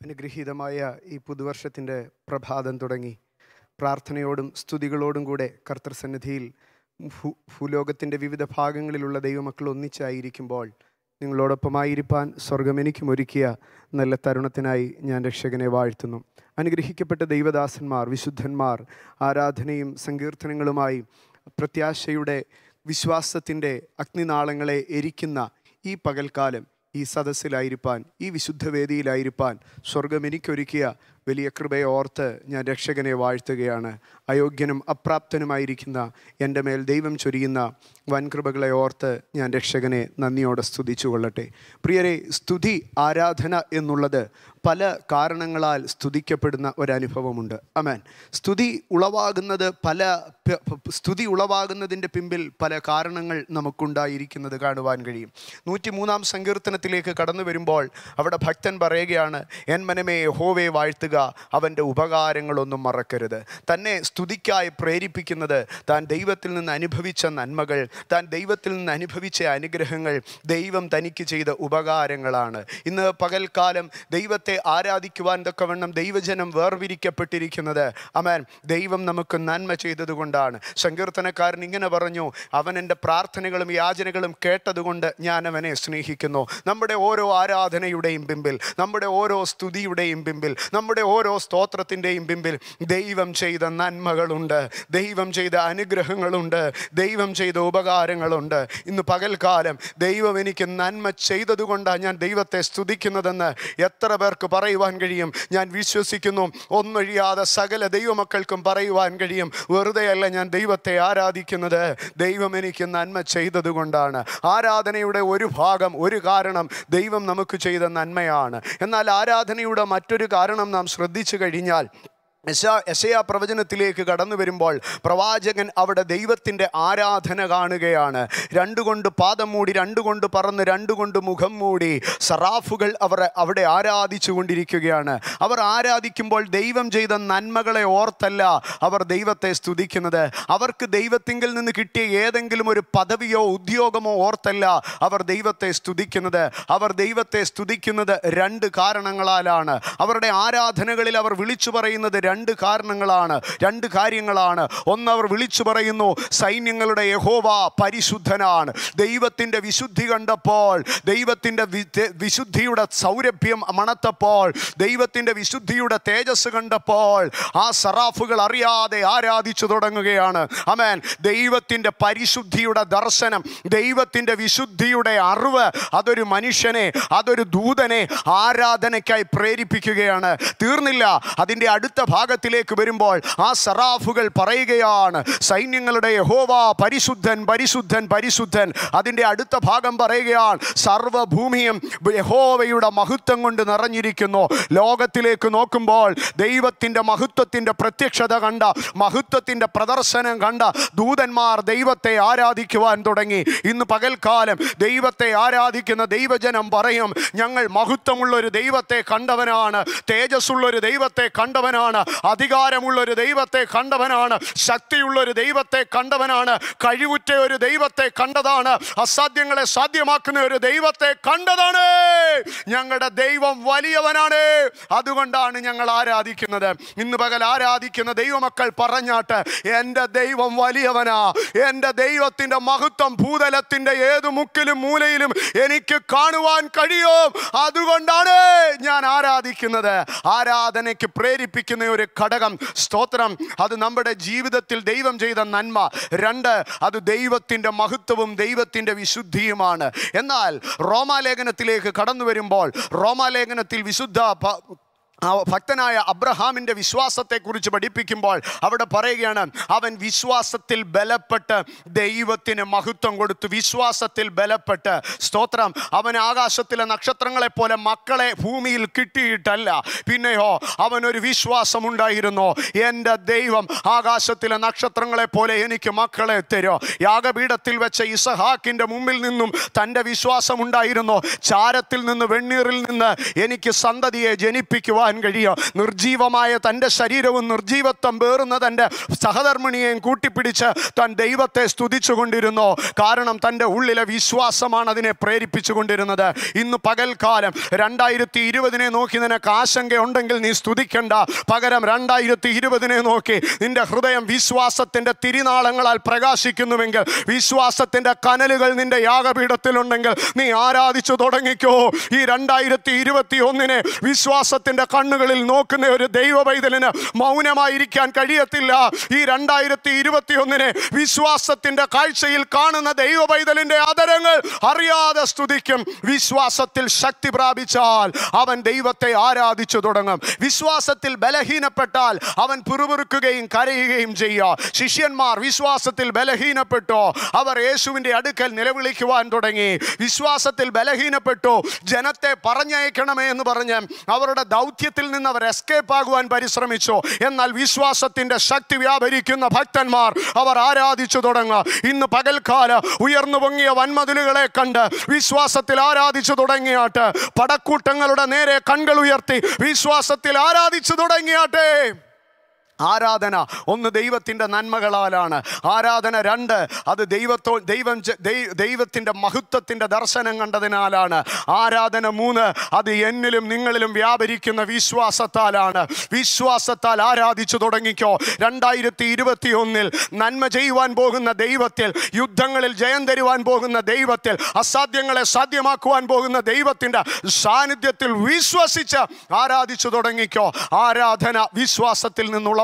അനുഗ്രഹീതമായ ഈ പുതുവർഷത്തിൻ്റെ പ്രഭാതം തുടങ്ങി പ്രാർത്ഥനയോടും സ്തുതികളോടും കൂടെ കർത്തൃസന്നിധിയിൽ ഭൂ ഭൂലോകത്തിൻ്റെ വിവിധ ഭാഗങ്ങളിലുള്ള ദൈവമക്കൾ ഒന്നിച്ചായിരിക്കുമ്പോൾ നിങ്ങളോടൊപ്പമായിരിക്കാൻ സ്വർഗം എനിക്കും ഒരുക്കിയ നല്ല തരുണത്തിനായി ഞാൻ രക്ഷകനെ വാഴ്ത്തുന്നു അനുഗ്രഹിക്കപ്പെട്ട ദൈവദാസന്മാർ വിശുദ്ധന്മാർ ആരാധനയും സങ്കീർത്തനങ്ങളുമായി പ്രത്യാശയുടെ വിശ്വാസത്തിൻ്റെ അഗ്നിനാളങ്ങളെ എരിക്കുന്ന ഈ പകൽക്കാലം ഈ സദസ്സിലായിരിക്കാൻ ഈ വിശുദ്ധവേദിയിലായിരിക്കാൻ സ്വർഗം എനിക്കൊരുക്കിയ വലിയ കൃപയെ ഓർത്ത് ഞാൻ രക്ഷകനെ വാഴ്ത്തുകയാണ് അയോഗ്യനും അപ്രാപ്തനുമായിരിക്കുന്ന എൻ്റെ മേൽ ദൈവം ചൊരിയുന്ന വൻകൃപകളെ ഓർത്ത് ഞാൻ രക്ഷകനെ നന്ദിയോടെ സ്തുതിച്ചു കൊള്ളട്ടെ പ്രിയരെ സ്തുതി ആരാധന എന്നുള്ളത് പല കാരണങ്ങളാൽ സ്തുതിക്കപ്പെടുന്ന ഒരനുഭവമുണ്ട് അമേൻ സ്തുതി ഉളവാകുന്നത് പല പ- പ- സ്തുതി ഉളവാകുന്നതിൻ്റെ പിമ്പിൽ പല കാരണങ്ങൾ നമുക്കുണ്ടായിരിക്കുന്നത് കാണുവാൻ കഴിയും നൂറ്റി മൂന്നാം സങ്കീർത്തനത്തിലേക്ക് കടന്നു വരുമ്പോൾ അവിടെ ഭക്തൻ പറയുകയാണ് എൻ മനമേ ഹോവെ വാഴ്ത്തുക അവൻ്റെ ഉപകാരങ്ങളൊന്നും മറക്കരുത് തന്നെ സ്തുതിക്കായി പ്രേരിപ്പിക്കുന്നത് താൻ ദൈവത്തിൽ നിന്ന് അനുഭവിച്ച നന്മകൾ താൻ ദൈവത്തിൽ നിന്ന് അനുഭവിച്ച അനുഗ്രഹങ്ങൾ ദൈവം തനിക്ക് ചെയ്ത ഉപകാരങ്ങളാണ് ഇന്ന് പകൽക്കാലം ദൈവത്തെ ആരാധിക്കുവാൻ തക്കവണ്ണം ദൈവജനം വേർതിരിക്കപ്പെട്ടിരിക്കുന്നത് അമേൻ ദൈവം നമുക്ക് നന്മ ചെയ്തതുകൊണ്ടാണ് സങ്കീർത്തനക്കാരൻ ഇങ്ങനെ പറഞ്ഞു അവൻ എൻ്റെ പ്രാർത്ഥനകളും യാചനകളും കേട്ടതുകൊണ്ട് ഞാൻ അവനെ സ്നേഹിക്കുന്നു നമ്മുടെ ഓരോ ആരാധനയുടെയും പിമ്പിൽ നമ്മുടെ ഓരോ സ്തുതിയുടെയും പിമ്പിൽ നമ്മുടെ ഓരോ സ്തോത്രത്തിൻ്റെയും പിമ്പിൽ ദൈവം ചെയ്ത നന്മകളുണ്ട് ദൈവം ചെയ്ത അനുഗ്രഹങ്ങളുണ്ട് ദൈവം ചെയ്ത ഉപകാരങ്ങളുണ്ട് ഇന്ന് പകൽക്കാലം ദൈവം എനിക്ക് നന്മ ചെയ്തതുകൊണ്ടാണ് ഞാൻ ദൈവത്തെ സ്തുതിക്കുന്നതെന്ന് എത്ര പേർക്ക് പറയുവാൻ കഴിയും ഞാൻ വിശ്വസിക്കുന്നു ഒന്നൊഴിയാതെ സകല ദൈവമക്കൾക്കും പറയുവാൻ കഴിയും വെറുതെയല്ല ഞാൻ ദൈവത്തെ ആരാധിക്കുന്നത് ദൈവം എനിക്ക് നന്മ ചെയ്തതുകൊണ്ടാണ് ആരാധനയുടെ ഒരു ഭാഗം ഒരു കാരണം ദൈവം നമുക്ക് ചെയ്ത നന്മയാണ് എന്നാൽ ആരാധനയുടെ മറ്റൊരു കാരണം നാം ശ്രദ്ധിച്ചു കഴിഞ്ഞാൽ യശാ യശയാ പ്രവചനത്തിലേക്ക് കടന്നു വരുമ്പോൾ പ്രവാചകൻ അവിടെ ദൈവത്തിൻ്റെ ആരാധന കാണുകയാണ് രണ്ടുകൊണ്ട് പാദം മൂടി രണ്ടുകൊണ്ട് പറന്ന് രണ്ടുകൊണ്ട് മുഖം മൂടി സറാഫുകൾ അവർ അവിടെ ആരാധിച്ചു കൊണ്ടിരിക്കുകയാണ് അവർ ആരാധിക്കുമ്പോൾ ദൈവം ചെയ്ത നന്മകളെ ഓർത്തല്ല അവർ ദൈവത്തെ സ്തുതിക്കുന്നത് അവർക്ക് ദൈവത്തിങ്കിൽ നിന്ന് കിട്ടിയ ഏതെങ്കിലും ഒരു പദവിയോ ഉദ്യോഗമോ ഓർത്തല്ല അവർ ദൈവത്തെ സ്തുതിക്കുന്നത് അവർ ദൈവത്തെ സ്തുതിക്കുന്നത് രണ്ട് കാരണങ്ങളാലാണ് അവരുടെ ആരാധനകളിൽ അവർ വിളിച്ചു പറയുന്നത് രണ്ട് കാരണങ്ങളാണ് രണ്ട് കാര്യങ്ങളാണ് ഒന്ന് അവർ വിളിച്ചു പറയുന്നു സൈന്യങ്ങളുടെ യഹോവ പരിശുദ്ധനാണ് ദൈവത്തിൻ്റെ വിശുദ്ധി കണ്ടപ്പോൾ ദൈവത്തിൻ്റെ വി- വിശുദ്ധിയുടെ സൗരഭ്യം മണത്തപ്പോൾ ദൈവത്തിൻ്റെ വിശുദ്ധിയുടെ തേജസ് കണ്ടപ്പോൾ ആ സറാഫുകൾ അറിയാതെ ആരാധിച്ചു തുടങ്ങുകയാണ് അമേൻ ദൈവത്തിൻ്റെ പരിശുദ്ധിയുടെ ദർശനം ദൈവത്തിൻ്റെ വിശുദ്ധിയുടെ അറിവ് അതൊരു മനുഷ്യനെ അതൊരു ദൂതനെ ആരാധനയ്ക്കായി പ്രേരിപ്പിക്കുകയാണ് തീർന്നില്ല അതിൻ്റെ അടുത്ത ഭാഗത്തിലേക്ക് വരുമ്പോൾ ആ സറാഫുകൾ പറയുകയാണ് സൈന്യങ്ങളുടെ യഹോവ പരിശുദ്ധൻ പരിശുദ്ധൻ പരിശുദ്ധൻ അതിൻ്റെ അടുത്ത ഭാഗം പറയുകയാണ് സർവ്വഭൂമിയും യഹോവയുടെ മഹത്വം കൊണ്ട് നിറഞ്ഞിരിക്കുന്നു ലോകത്തിലേക്ക് നോക്കുമ്പോൾ ദൈവത്തിൻ്റെ മഹത്വത്തിൻ്റെ പ്രത്യക്ഷത കണ്ട മഹത്വത്തിൻ്റെ പ്രദർശനം കണ്ട ദൂതന്മാർ ദൈവത്തെ ആരാധിക്കുവാൻ തുടങ്ങി ഇന്ന് പകൽക്കാലം ദൈവത്തെ ആരാധിക്കുന്ന ദൈവജനം പറയും ഞങ്ങൾ മഹത്വമുള്ള ഒരു ദൈവത്തെ കണ്ടവനാണ് തേജസ്സുള്ള ഒരു ദൈവത്തെ കണ്ടവനാണ് അധികാരമുള്ള ഒരു ദൈവത്തെ കണ്ടവനാണ് ശക്തിയുള്ള ഒരു ദൈവത്തെ കണ്ടവനാണ് കഴിവുറ്റ ഒരു ദൈവത്തെ കണ്ടതാണ് അസാധ്യങ്ങളെ സാധ്യമാക്കുന്ന ഒരു ദൈവത്തെ കണ്ടതാണ് ഞങ്ങളുടെ ദൈവം വലിയവനാണ് അതുകൊണ്ടാണ് ഞങ്ങൾ ആരാധിക്കുന്നത് ഇന്ന് പകൽ ആരാധിക്കുന്ന ദൈവമക്കൾ പറഞ്ഞാട്ട് എൻ്റെ ദൈവം വലിയവനാ എൻ്റെ ദൈവത്തിൻ്റെ മഹത്വം ഭൂതലത്തിൻ്റെ ഏത് മുക്കിലും മൂലയിലും എനിക്ക് കാണുവാൻ കഴിയും അതുകൊണ്ടാണ് ഞാൻ ആരാധിക്കുന്നത് ആരാധനയ്ക്ക് പ്രേരിപ്പിക്കുന്ന ഒരു ഘടകം സ്തോത്രം അത് നമ്മുടെ ജീവിതത്തിൽ ദൈവം ചെയ്ത നന്മ രണ്ട് അത് ദൈവത്തിൻ്റെ മഹത്വവും ദൈവത്തിൻ്റെ വിശുദ്ധിയുമാണ് എന്നാൽ റോമാലേഖനത്തിലേക്ക് കടന്നു വരുമ്പോൾ റോമാലേഖനത്തിൽ വിശുദ്ധ പ- ആ ഭക്തനായ അബ്രഹാമിൻ്റെ വിശ്വാസത്തെക്കുറിച്ച് പഠിപ്പിക്കുമ്പോൾ അവിടെ പറയുകയാണ് അവൻ വിശ്വാസത്തിൽ ബലപ്പെട്ട് ദൈവത്തിന് മഹത്വം കൊടുത്തു വിശ്വാസത്തിൽ ബലപ്പെട്ട് സ്തോത്രം അവൻ ആകാശത്തിലെ നക്ഷത്രങ്ങളെ പോലെ മക്കളെ ഭൂമിയിൽ കിട്ടിയിട്ടല്ല പിന്നെയോ അവനൊരു വിശ്വാസമുണ്ടായിരുന്നു എൻ്റെ ദൈവം ആകാശത്തിലെ നക്ഷത്രങ്ങളെ പോലെ എനിക്ക് മക്കളെ തരോ യാഗപീഠത്തിൽ വെച്ച ഇസഹാക്കിൻ്റെ മുമ്പിൽ നിന്നും തൻ്റെ വിശ്വാസമുണ്ടായിരുന്നു ചാരത്തിൽ നിന്ന് വെണ്ണീറിൽ നിന്ന് എനിക്ക് സന്തതിയെ ജനിപ്പിക്കുവാൻ സ്തുതിക്കുവാൻ കഴിയുക നിർജീവമായ തൻ്റെ ശരീരവും നിർജീവത്വം പേറുന്ന തൻ്റെ സഹധർമ്മിണിയെയും കൂട്ടിപ്പിടിച്ച് താൻ ദൈവത്തെ സ്തുതിച്ചു കൊണ്ടിരുന്നു കാരണം തൻ്റെ ഉള്ളിലെ വിശ്വാസമാണ് അതിനെ പ്രേരിപ്പിച്ചു കൊണ്ടിരുന്നത് ഇന്ന് പകൽക്കാലം രണ്ടായിരത്തി ഇരുപതിനെ നോക്കി നിനക്ക് ആശങ്കയുണ്ടെങ്കിൽ നീ സ്തുതിക്കണ്ട പകരം രണ്ടായിരത്തി ഇരുപതിനെ നോക്കി നിന്റെ ഹൃദയം വിശ്വാസത്തിൻ്റെ തിരിനാളങ്ങളാൽ പ്രകാശിക്കുന്നുവെങ്കിൽ വിശ്വാസത്തിൻ്റെ കനലുകൾ നിന്റെ യാഗപീഠത്തിലുണ്ടെങ്കിൽ നീ ആരാധിച്ചു തുടങ്ങിക്കോ ഈ രണ്ടായിരത്തി ഇരുപത്തി ഒന്നിനെ വിശ്വാസത്തിൻ്റെ കണ്ണുകളിൽ നോക്കുന്ന ഒരു ദൈവ പൈതലിന് മൗനമായിരിക്കാൻ കഴിയത്തില്ല ഈ രണ്ടായിരത്തി ഇരുപത്തി ഒന്നിനെ വിശ്വാസത്തിൻ്റെ കാഴ്ചയിൽ കാണുന്ന ദൈവ പൈതലിൻ്റെ ആദരങ്ങൾ അറിയാതെ സ്തുതിക്കും വിശ്വാസത്തിൽ ശക്തി പ്രാപിച്ചാൽ അവൻ ദൈവത്തെ ആരാധിച്ചു തുടങ്ങും വിശ്വാസത്തിൽ ബലഹീനപ്പെട്ടാൽ അവൻ പിറുപിറുക്കുകയും കരയുകയും ചെയ്യുക ശിഷ്യന്മാർ വിശ്വാസത്തിൽ ബലഹീനപ്പെട്ടു അവർ യേശുവിൻ്റെ അടുക്കൽ നിലവിളിക്കുവാൻ തുടങ്ങി വിശ്വാസത്തിൽ ബലഹീനപ്പെട്ടു ജനത്തെ പറഞ്ഞയക്കണമേ എന്ന് പറഞ്ഞ് അവരുടെ ദൗത്യത്തിൽ നിന്ന് അവർ എസ്കേപ്പ് ആകുവാൻ പരിശ്രമിച്ചു എന്നാൽ വിശ്വാസത്തിൻ്റെ ശക്തി വ്യാപരിക്കുന്ന ഭക്തന്മാർ അവർ ആരാധിച്ചു തുടങ്ങുക ഇന്ന് പകൽക്കാല ഉയർന്നു പൊങ്ങിയ വൻമതിലുകളെ കണ്ട് വിശ്വാസത്തിൽ ആരാധിച്ചു തുടങ്ങിയാട്ട് പടക്കൂട്ടങ്ങളുടെ നേരെ കൺകൾ ഉയർത്തി വിശ്വാസത്തിൽ ആരാധിച്ചു തുടങ്ങിയാട്ടെ ആരാധന ഒന്ന് ദൈവത്തിൻ്റെ നന്മകളാലാണ് ആരാധന രണ്ട് അത് ദൈവത്തോ ദൈവം ചെ- ദൈ- ദൈവത്തിൻ്റെ മഹത്വത്തിൻ്റെ ദർശനം കണ്ടതിനാലാണ് ആരാധന മൂന്ന് അത് എന്നിലും നിങ്ങളിലും വ്യാപരിക്കുന്ന വിശ്വാസത്താലാണ് വിശ്വാസത്താൽ ആരാധിച്ചു തുടങ്ങിക്കോ രണ്ടായിരത്തി ഇരുപത്തി ഒന്നിൽ നന്മ ചെയ്യുവാൻ പോകുന്ന ദൈവത്തിൽ യുദ്ധങ്ങളിൽ ജയം തരുവാൻ പോകുന്ന ദൈവത്തിൽ അസാധ്യങ്ങളെ സാധ്യമാക്കുവാൻ പോകുന്ന ദൈവത്തിൻ്റെ സാന്നിധ്യത്തിൽ വിശ്വസിച്ച് ആരാധിച്ചു തുടങ്ങിക്കോ ആരാധന വിശ്വാസത്തിൽ നിന്നുള്ളവാകുന്നതാണ്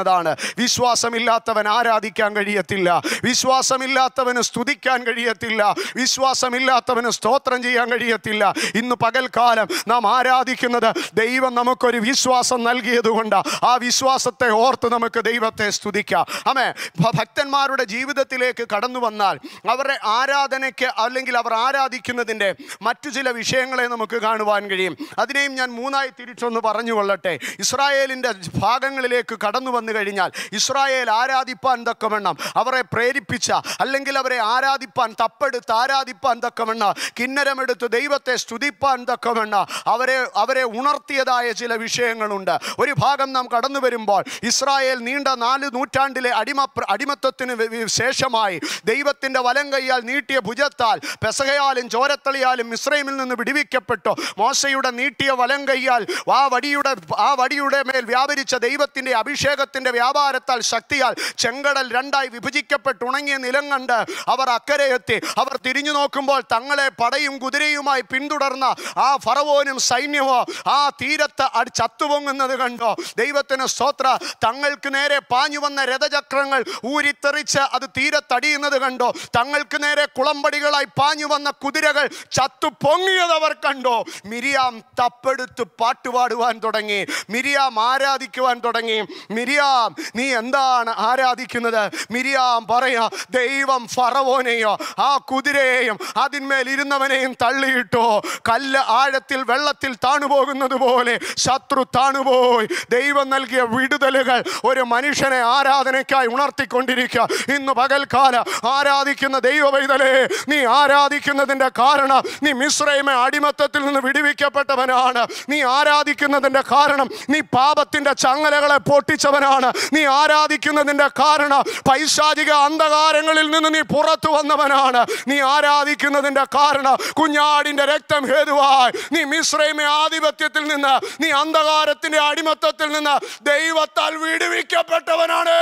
വിശ്വാസമില്ലാത്തവൻ ആരാധിക്കാൻ കഴിയത്തില്ല വിശ്വാസമില്ലാത്തവന് സ്തുതിക്കാൻ കഴിയത്തില്ല വിശ്വാസമില്ലാത്തവന് സ്തോത്രം ചെയ്യാൻ കഴിയത്തില്ല ഇന്ന് പകൽക്കാലം നാം ആരാധിക്കുന്നത് ദൈവം നമുക്കൊരു വിശ്വാസം നൽകിയതുകൊണ്ട് ആ വിശ്വാസത്തെ ഓർത്ത് നമുക്ക് ദൈവത്തെ സ്തുതിക്കാം അമേ ഭ- ഭക്തന്മാരുടെ ജീവിതത്തിലേക്ക് കടന്നു വന്നാൽ അവരുടെ ആരാധനയ്ക്ക് അല്ലെങ്കിൽ അവർ ആരാധിക്കുന്നതിൻ്റെ മറ്റു ചില വിഷയങ്ങളെ നമുക്ക് കാണുവാൻ കഴിയും അതിനെയും ഞാൻ മൂന്നായി തിരിച്ചൊന്ന് പറഞ്ഞുകൊള്ളട്ടെ ഇസ്രായേലിൻ്റെ ഭാഗങ്ങളിലേക്ക് കടന്നു വന്നു കഴിഞ്ഞാൽ ഇസ്രായേൽ ആരാധിപ്പാൻ തക്കവണ്ണം അവരെ പ്രേരിപ്പിച്ച അല്ലെങ്കിൽ അവരെ ആരാധിപ്പാൻ തപ്പെടുത്ത് ആരാധിപ്പാൻ തക്കവണ്ണം കിന്നരമെടുത്ത് ദൈവത്തെ സ്തുതിപ്പാൻ തക്കവണ്ണം അവരെ അവരെ ഉണർത്തിയതായ ചില വിഷയങ്ങളുണ്ട് ഒരു ഭാഗം നാം കടന്നു വരുമ്പോൾ ഇസ്രായേൽ നീണ്ട നാല് നൂറ്റാണ്ടിലെ അടിമ അടിമത്വത്തിന് വി- വി- ശേഷമായി ദൈവത്തിൻ്റെ വലം കൈയാൽ നീട്ടിയ ഭുജത്താൽ പെസകയാലും ചോരത്തളിയാലും മിശ്രൈമിൽ നിന്ന് വിടിവിക്കപ്പെട്ടു മോശയുടെ നീട്ടിയ വലം കൈയാൽ ആ വടിയുടെ ആ വടിയുടെ മേൽ വ്യാപരിച്ച ദൈവത്തിൻ്റെ അഭിഷേകത്തിൻ്റെ വ്യാപാരത്താൽ ശക്തിയാൽ ചെങ്കടൽ രണ്ടായി വിഭജിക്കപ്പെട്ട് ഉണങ്ങിയ നിലം കണ്ട് അവർ അക്കരെ അവർ തിരിഞ്ഞു നോക്കുമ്പോൾ തങ്ങളെ പടയും കുതിരയുമായി പിന്തുടർന്ന ആ ഫറവോനും സൈന്യമോ ആ തീരത്ത് അടി ചത്തുപൊങ്ങുന്നത് കണ്ടോ ദൈവത്തിന് സ്തോത്ര തങ്ങൾക്ക് നേരെ പാഞ്ഞു വന്ന രഥചക്രങ്ങൾ ഊരിത്തെറിച്ച് അത് തീരത്തടിയുന്നത് കണ്ടോ തങ്ങൾക്ക് നേരെ കുളമ്പടികളായി പാഞ്ഞു വന്ന കുതിരകൾ ചത്തു പൊങ്ങിയത് അവർ കണ്ടോ മിരിയാം തപ്പെടുത്ത് പാട്ടുപാടുവാൻ തുടങ്ങി മിരിയാം ആരാധിക്കുവാൻ തുടങ്ങി മിരിയാം നീ എന്താണ് ആരാധിക്കുന്നത് മിരിയാം പറയാ ദൈവം ഫറവോനെയോ ആ കുതിരയെയും അതിന്മേൽ ഇരുന്നവനെയും തള്ളിയിട്ടോ കല്ല് ആഴത്തിൽ വെള്ളത്തിൽ താണുപോകുന്നത് പോലെ ശത്രു താണുപോയി ദൈവം നൽകിയ വിടുതലുകൾ ഒരു മനുഷ്യനെ ആരാധനയ്ക്കായി ഉണർത്തിക്കൊണ്ടിരിക്കുക ഇന്ന് പകൽക്കാല ആരാധിക്കുന്ന ദൈവവൈതലേ നീ ആരാധിക്കുന്നതിൻ്റെ കാരണം നീ മിശ്രൈമെ അടിമത്തത്തിൽ നിന്ന് വിടുവിക്കപ്പെട്ടവനാണ് നീ ആരാധിക്കുന്നതിൻ്റെ കാരണം നീ പാപത്തിൻ്റെ ചങ്ങലകളെ പൊട്ടിച്ചവനാണ് നീ ആരാധിക്കുന്നതിൻ്റെ കാരണം പൈശാചിക അന്ധകാരങ്ങളിൽ നിന്ന് നീ പുറത്തു വന്നവനാണ് നീ ആരാധിക്കുന്നതിൻ്റെ കാരണം കുഞ്ഞാടിൻ്റെ രക്തം ഹേതുവായി നീ മിശ്രൈമെ ആധിപത്യത്തിൽ നിന്ന് നീ അന്ധകാരത്തിൻ്റെ അടിമത്തത്തിൽ നിന്ന് ദൈവത്താൽ വിടുവിക്കപ്പെട്ടവനാണ്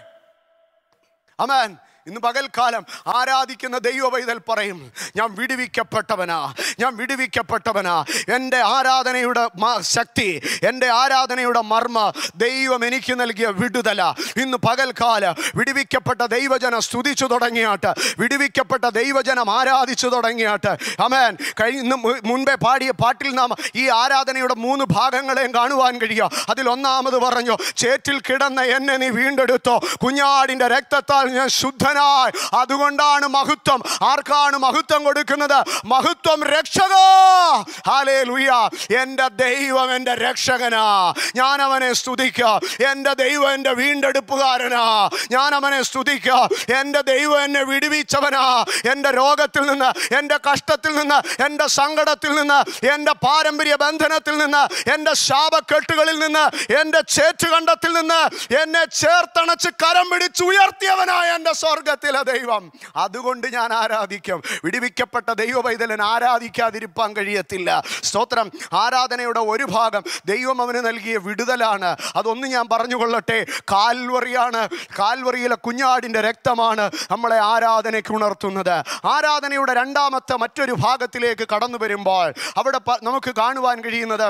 അമേൻ ഇന്ന് പകൽക്കാലം ആരാധിക്കുന്ന ദൈവ പൈതൽ പറയും ഞാൻ വിടുവിക്കപ്പെട്ടവനാ ഞാൻ വിടുവിക്കപ്പെട്ടവനാ എൻ്റെ ആരാധനയുടെ മ- ശക്തി എൻ്റെ ആരാധനയുടെ മർമ്മ ദൈവം എനിക്ക് നൽകിയ വിടുതല ഇന്ന് പകൽക്കാല വിടുവിക്കപ്പെട്ട ദൈവജനം സ്തുതിച്ചു തുടങ്ങിയാട്ട് വിടുവിക്കപ്പെട്ട ദൈവജനം ആരാധിച്ചു തുടങ്ങിയാട്ട് അമേൻ കഴിഞ്ഞ ഇന്ന് മു- മുൻപേ പാടിയ പാട്ടിൽ നാം ഈ ആരാധനയുടെ മൂന്ന് ഭാഗങ്ങളെയും കാണുവാൻ കഴിയുക അതിൽ ഒന്നാമത് പറഞ്ഞു ചേറ്റിൽ കിടന്ന എന്നെ നീ വീണ്ടെടുത്തോ കുഞ്ഞാടിൻ്റെ രക്തത്താൽ ഞാൻ ശുദ്ധനായി വിടുവിക്കുന്നവനായി അതുകൊണ്ടാണ് മഹത്വം ആർക്കാണ് മഹത്വം കൊടുക്കുന്നത് മഹത്വം രക്ഷക ഹാലേ ലുയ എൻ്റെ ദൈവം എൻ്റെ രക്ഷകനാ ഞാൻ അവനെ സ്തുതിക്കാം എൻ്റെ ദൈവം എൻ്റെ വീണ്ടെടുപ്പുകാരനാ ഞാൻ അവനെ സ്തുതിക്കാം എൻ്റെ ദൈവം എന്നെ വിടുവിച്ചവനാ എൻ്റെ രോഗത്തിൽ നിന്ന് എൻ്റെ കഷ്ടത്തിൽ നിന്ന് എൻ്റെ സങ്കടത്തിൽ നിന്ന് എൻ്റെ പാരമ്പര്യ ബന്ധനത്തിൽ നിന്ന് എൻ്റെ ശാപക്കെട്ടുകളിൽ നിന്ന് എൻ്റെ ചേറ്റുകണ്ടത്തിൽ നിന്ന് എന്നെ ചേർത്തണച്ച് കരം പിടിച്ച് ഉയർത്തിയവനായ എൻ്റെ സ്വർഗത്തിലെ ദൈവം അതുകൊണ്ട് ഞാൻ ആരാധിക്കും വിടുവിക്കപ്പെട്ട ദൈവ പൈതലൻ ആരാധിക്കാതിരിപ്പാൻ കഴിയത്തില്ല സ്തോത്രം ആരാധനയുടെ ഒരു ഭാഗം ദൈവം അവന് നൽകിയ വിടുതലാണ് അതൊന്ന് ഞാൻ പറഞ്ഞുകൊള്ളട്ടെ കാൽവറിയാണ് കാൽവറിയിലെ കുഞ്ഞാടിൻ്റെ രക്തമാണ് നമ്മളെ ആരാധനയ്ക്ക് ഉണർത്തുന്നത് ആരാധനയുടെ രണ്ടാമത്തെ മറ്റൊരു ഭാഗത്തിലേക്ക് കടന്നു വരുമ്പോൾ അവിടെ പ- നമുക്ക് കാണുവാൻ കഴിയുന്നത്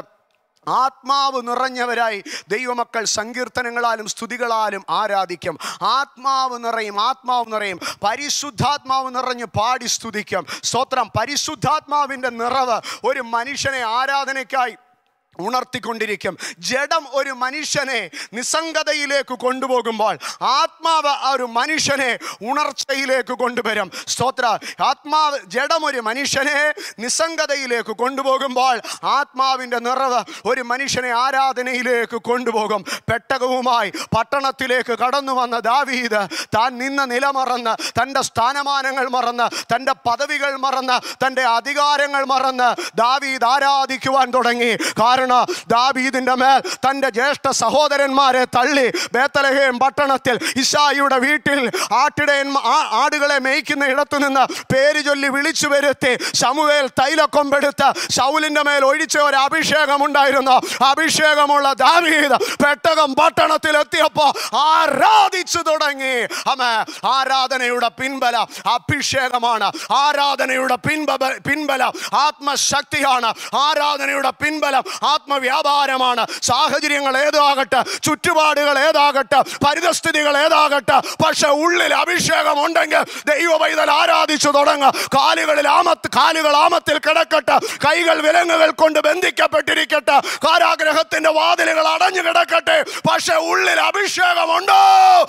ആത്മാവ് നിറഞ്ഞവരായി ദൈവമക്കൾ സങ്കീർത്തനങ്ങളാലും സ്തുതികളാലും ആരാധിക്കും ആത്മാവ് നിറയും ആത്മാവ് നിറയും പരിശുദ്ധാത്മാവ് നിറഞ്ഞ് പാടി സ്തുതിക്കും സ്തോത്രം പരിശുദ്ധാത്മാവിൻ്റെ നിറവ് ഒരു മനുഷ്യനെ ആരാധനയ്ക്കായി ഉണർത്തിക്കൊണ്ടിരിക്കും ജഡം ഒരു മനുഷ്യനെ നിസ്സംഗതയിലേക്ക് കൊണ്ടുപോകുമ്പോൾ ആത്മാവ് ആ ഒരു മനുഷ്യനെ ഉണർച്ചയിലേക്ക് കൊണ്ടുവരും സ്തോത്ര ആത്മാവ് ജഡം ഒരു മനുഷ്യനെ നിസ്സംഗതയിലേക്ക് കൊണ്ടുപോകുമ്പോൾ ആത്മാവിൻ്റെ നിറവ് ഒരു മനുഷ്യനെ ആരാധനയിലേക്ക് കൊണ്ടുപോകും പെട്ടകവുമായി പട്ടണത്തിലേക്ക് കടന്നു വന്ന ദാവീദ് താൻ നിന്ന നില മറന്ന് തൻ്റെ സ്ഥാനമാനങ്ങൾ മറന്ന് തൻ്റെ പദവികൾ മറന്ന് തൻ്റെ അധികാരങ്ങൾ മറന്ന് ദാവീദ് ആരാധിക്കുവാൻ തുടങ്ങി കാരണം ദാവീദിൻ്റെ മേൽ തൻ്റെ ജ്യേഷ്ഠ സഹോദരന്മാരെ തള്ളി ബേത്തലഹേം പട്ടണത്തിൽ ഇഷായിയുടെ വീട്ടിൽ ആട്ടിടയൻ ആ- ആടുകളെ മേയ്ക്കുന്ന ഇടത്തു നിന്ന് പേര് ചൊല്ലി വിളിച്ചു വരുത്തി ശമുവേൽ തൈലക്കൊമ്പെടുത്ത് ശൗലിൻ്റെ മേൽ ഒഴിച്ച ഒരു അഭിഷേകം ഉണ്ടായിരുന്നു അഭിഷേകമുള്ള ദാവീദ് പെട്ടകം പട്ടണത്തിൽ എത്തിയപ്പോൾ ആരാധിച്ചു തുടങ്ങി അമ്മ ആരാധനയുടെ പിൻബല അഭിഷേകമാണ് ആരാധനയുടെ പിൻബല പിൻബല ആത്മശക്തിയാണ് ആരാധനയുടെ പിൻബലം ആത്മവ്യാപാരമാണ് സാഹചര്യങ്ങൾ ഏതാകട്ടെ ചുറ്റുപാടുകൾ ഏതാകട്ടെ പരിതസ്ഥിതികൾ ഏതാകട്ടെ പക്ഷെ ഉള്ളിൽ അഭിഷേകം ഉണ്ടെങ്കിൽ ദൈവ പൈതൽ ആരാധിച്ചു തുടങ്ങുക കാലുകളിൽ ആമത്ത് കാലുകൾ ആമത്തിൽ കിടക്കട്ടെ കൈകൾ വിലങ്ങുകൾ കൊണ്ട് ബന്ധിക്കപ്പെട്ടിരിക്കട്ടെ കാരാഗ്രഹത്തിന്റെ വാതിലുകൾ അടഞ്ഞു കിടക്കട്ടെ പക്ഷെ ഉള്ളിൽ അഭിഷേകമുണ്ടോ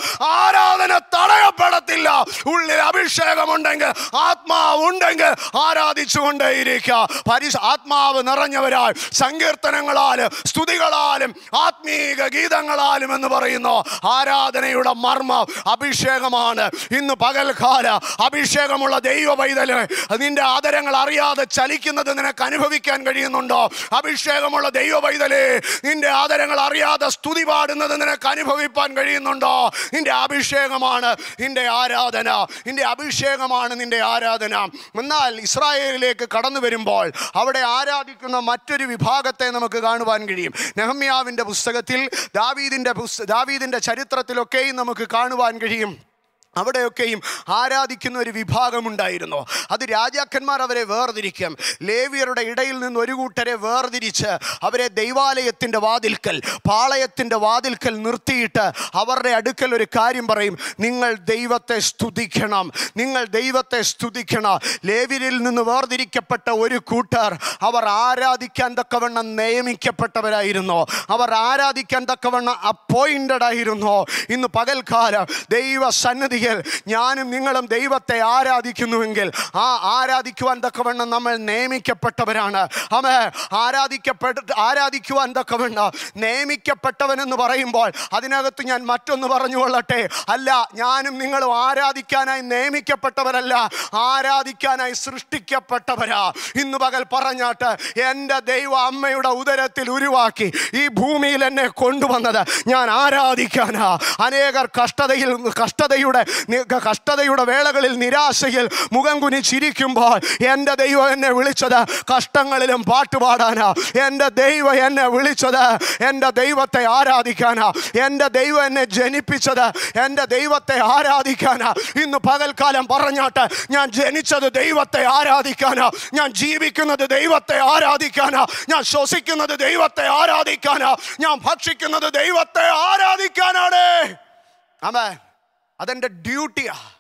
ആരാധന തടയപ്പെടത്തില്ല ഉള്ളിൽ അഭിഷേകമുണ്ടെങ്കിൽ ആത്മാവുണ്ടെങ്കിൽ ആരാധിച്ചുകൊണ്ടേയിരിക്കുക പരിശ ആത്മാവ് നിറഞ്ഞവരാൽ സങ്കീർത്തനങ്ങളാലും സ്തുതികളാലും ആത്മീക ഗീതങ്ങളാലും എന്ന് പറയുന്നു ആരാധനയുടെ മർമ്മം അഭിഷേകമാണ് ഇന്ന് പകൽക്കാല അഭിഷേകമുള്ള ദൈവ പൈതല് നിന്റെ ആദരങ്ങൾ അറിയാതെ ചലിക്കുന്നത് നിനക്ക് അനുഭവിക്കാൻ കഴിയുന്നുണ്ടോ അഭിഷേകമുള്ള ദൈവ പൈതലേ നിന്റെ ആദരങ്ങൾ അറിയാതെ സ്തുതി പാടുന്നത് നിനക്ക് അനുഭവിപ്പാൻ കഴിയുന്നുണ്ടോ നിന്റെ അഭിഷേകമാണ് നിന്റെ ആരാധന നിന്റെ അഭിഷേകമാണ് നിന്റെ ആരാധന എന്നാൽ ഇസ്രായേലിലേക്ക് കടന്നു വരുമ്പോൾ അവിടെ ആരാധിക്കുന്ന മറ്റൊരു വിഭാഗത്തെ നമുക്ക് കാണുവാൻ കഴിയും നെഹമ്യാവിൻ്റെ പുസ്തകത്തിൽ ദാവീദിൻ്റെ പുസ്ത ദാവീദിൻ്റെ ചരിത്രത്തിലൊക്കെയും നമുക്ക് കാണുവാൻ കഴിയും അവിടെയൊക്കെയും ആരാധിക്കുന്ന ഒരു വിഭാഗമുണ്ടായിരുന്നു അത് രാജാക്കന്മാർ അവരെ വേർതിരിക്കും ലേവിയരുടെ ഇടയിൽ നിന്ന് ഒരു കൂട്ടരെ വേർതിരിച്ച് അവരെ ദൈവാലയത്തിൻ്റെ വാതിൽക്കൽ പാളയത്തിൻ്റെ വാതിൽക്കൽ നിർത്തിയിട്ട് അവരുടെ അടുക്കൽ ഒരു കാര്യം പറയും നിങ്ങൾ ദൈവത്തെ സ്തുതിക്കണം നിങ്ങൾ ദൈവത്തെ സ്തുതിക്കണം ലേവിയരിൽ നിന്ന് വേർതിരിക്കപ്പെട്ട ഒരു കൂട്ടർ അവർ ആരാധിക്കാൻ തക്കവണ്ണം നിയമിക്കപ്പെട്ടവരായിരുന്നു അവർ ആരാധിക്കാൻ തക്കവണ്ണം അപ്പോയിൻറ്റഡ് ആയിരുന്നു ഇന്ന് പകൽക്കാലം ദൈവ സന്നിധിയിൽ ഞാനും നിങ്ങളും ദൈവത്തെ ആരാധിക്കുന്നുവെങ്കിൽ ആ ആരാധിക്കുവാൻ തക്കവണ്ണം നമ്മൾ നിയമിക്കപ്പെട്ടവരാണ് അവ ആരാധിക്കപ്പെട്ട ആരാധിക്കുവാൻ തക്കവണ്ണം നിയമിക്കപ്പെട്ടവനെന്ന് പറയുമ്പോൾ അതിനകത്ത് ഞാൻ മറ്റൊന്ന് പറഞ്ഞുകൊള്ളട്ടെ അല്ല ഞാനും നിങ്ങളും ആരാധിക്കാനായി നിയമിക്കപ്പെട്ടവരല്ല ആരാധിക്കാനായി സൃഷ്ടിക്കപ്പെട്ടവരാ ഇന്ന് പകൽ പറഞ്ഞാട്ട് എൻ്റെ ദൈവ അമ്മയുടെ ഉദരത്തിൽ ഉരുവാക്കി ഈ ഭൂമിയിൽ എന്നെ കൊണ്ടുവന്നത് ഞാൻ ആരാധിക്കാനാ അനേകർ കഷ്ടതയിൽ കഷ്ടതയുടെ നി- കഷ്ടതയുടെ വേളകളിൽ നിരാശയിൽ മുഖം കുനിച്ചിരിക്കുമ്പോൾ എൻ്റെ ദൈവം എന്നെ വിളിച്ചത് കഷ്ടങ്ങളിലും പാട്ടുപാടാനാ എൻ്റെ ദൈവം എന്നെ വിളിച്ചത് എൻ്റെ ദൈവത്തെ ആരാധിക്കാനാ എൻ്റെ ദൈവം എന്നെ ജനിപ്പിച്ചത് എൻ്റെ ദൈവത്തെ ആരാധിക്കാനാ ഇന്ന് പകൽക്കാലം പറഞ്ഞാട്ട് ഞാൻ ജനിച്ചത് ദൈവത്തെ ആരാധിക്കാനാ ഞാൻ ജീവിക്കുന്നത് ദൈവത്തെ ആരാധിക്കാനാ ഞാൻ ശ്വസിക്കുന്നത് ദൈവത്തെ ആരാധിക്കാനാ ഞാൻ ഭക്ഷിക്കുന്നത് ദൈവത്തെ ആരാധിക്കാനാണ് അമേ അതെൻ്റെ ഡ്യൂട്ടിയാ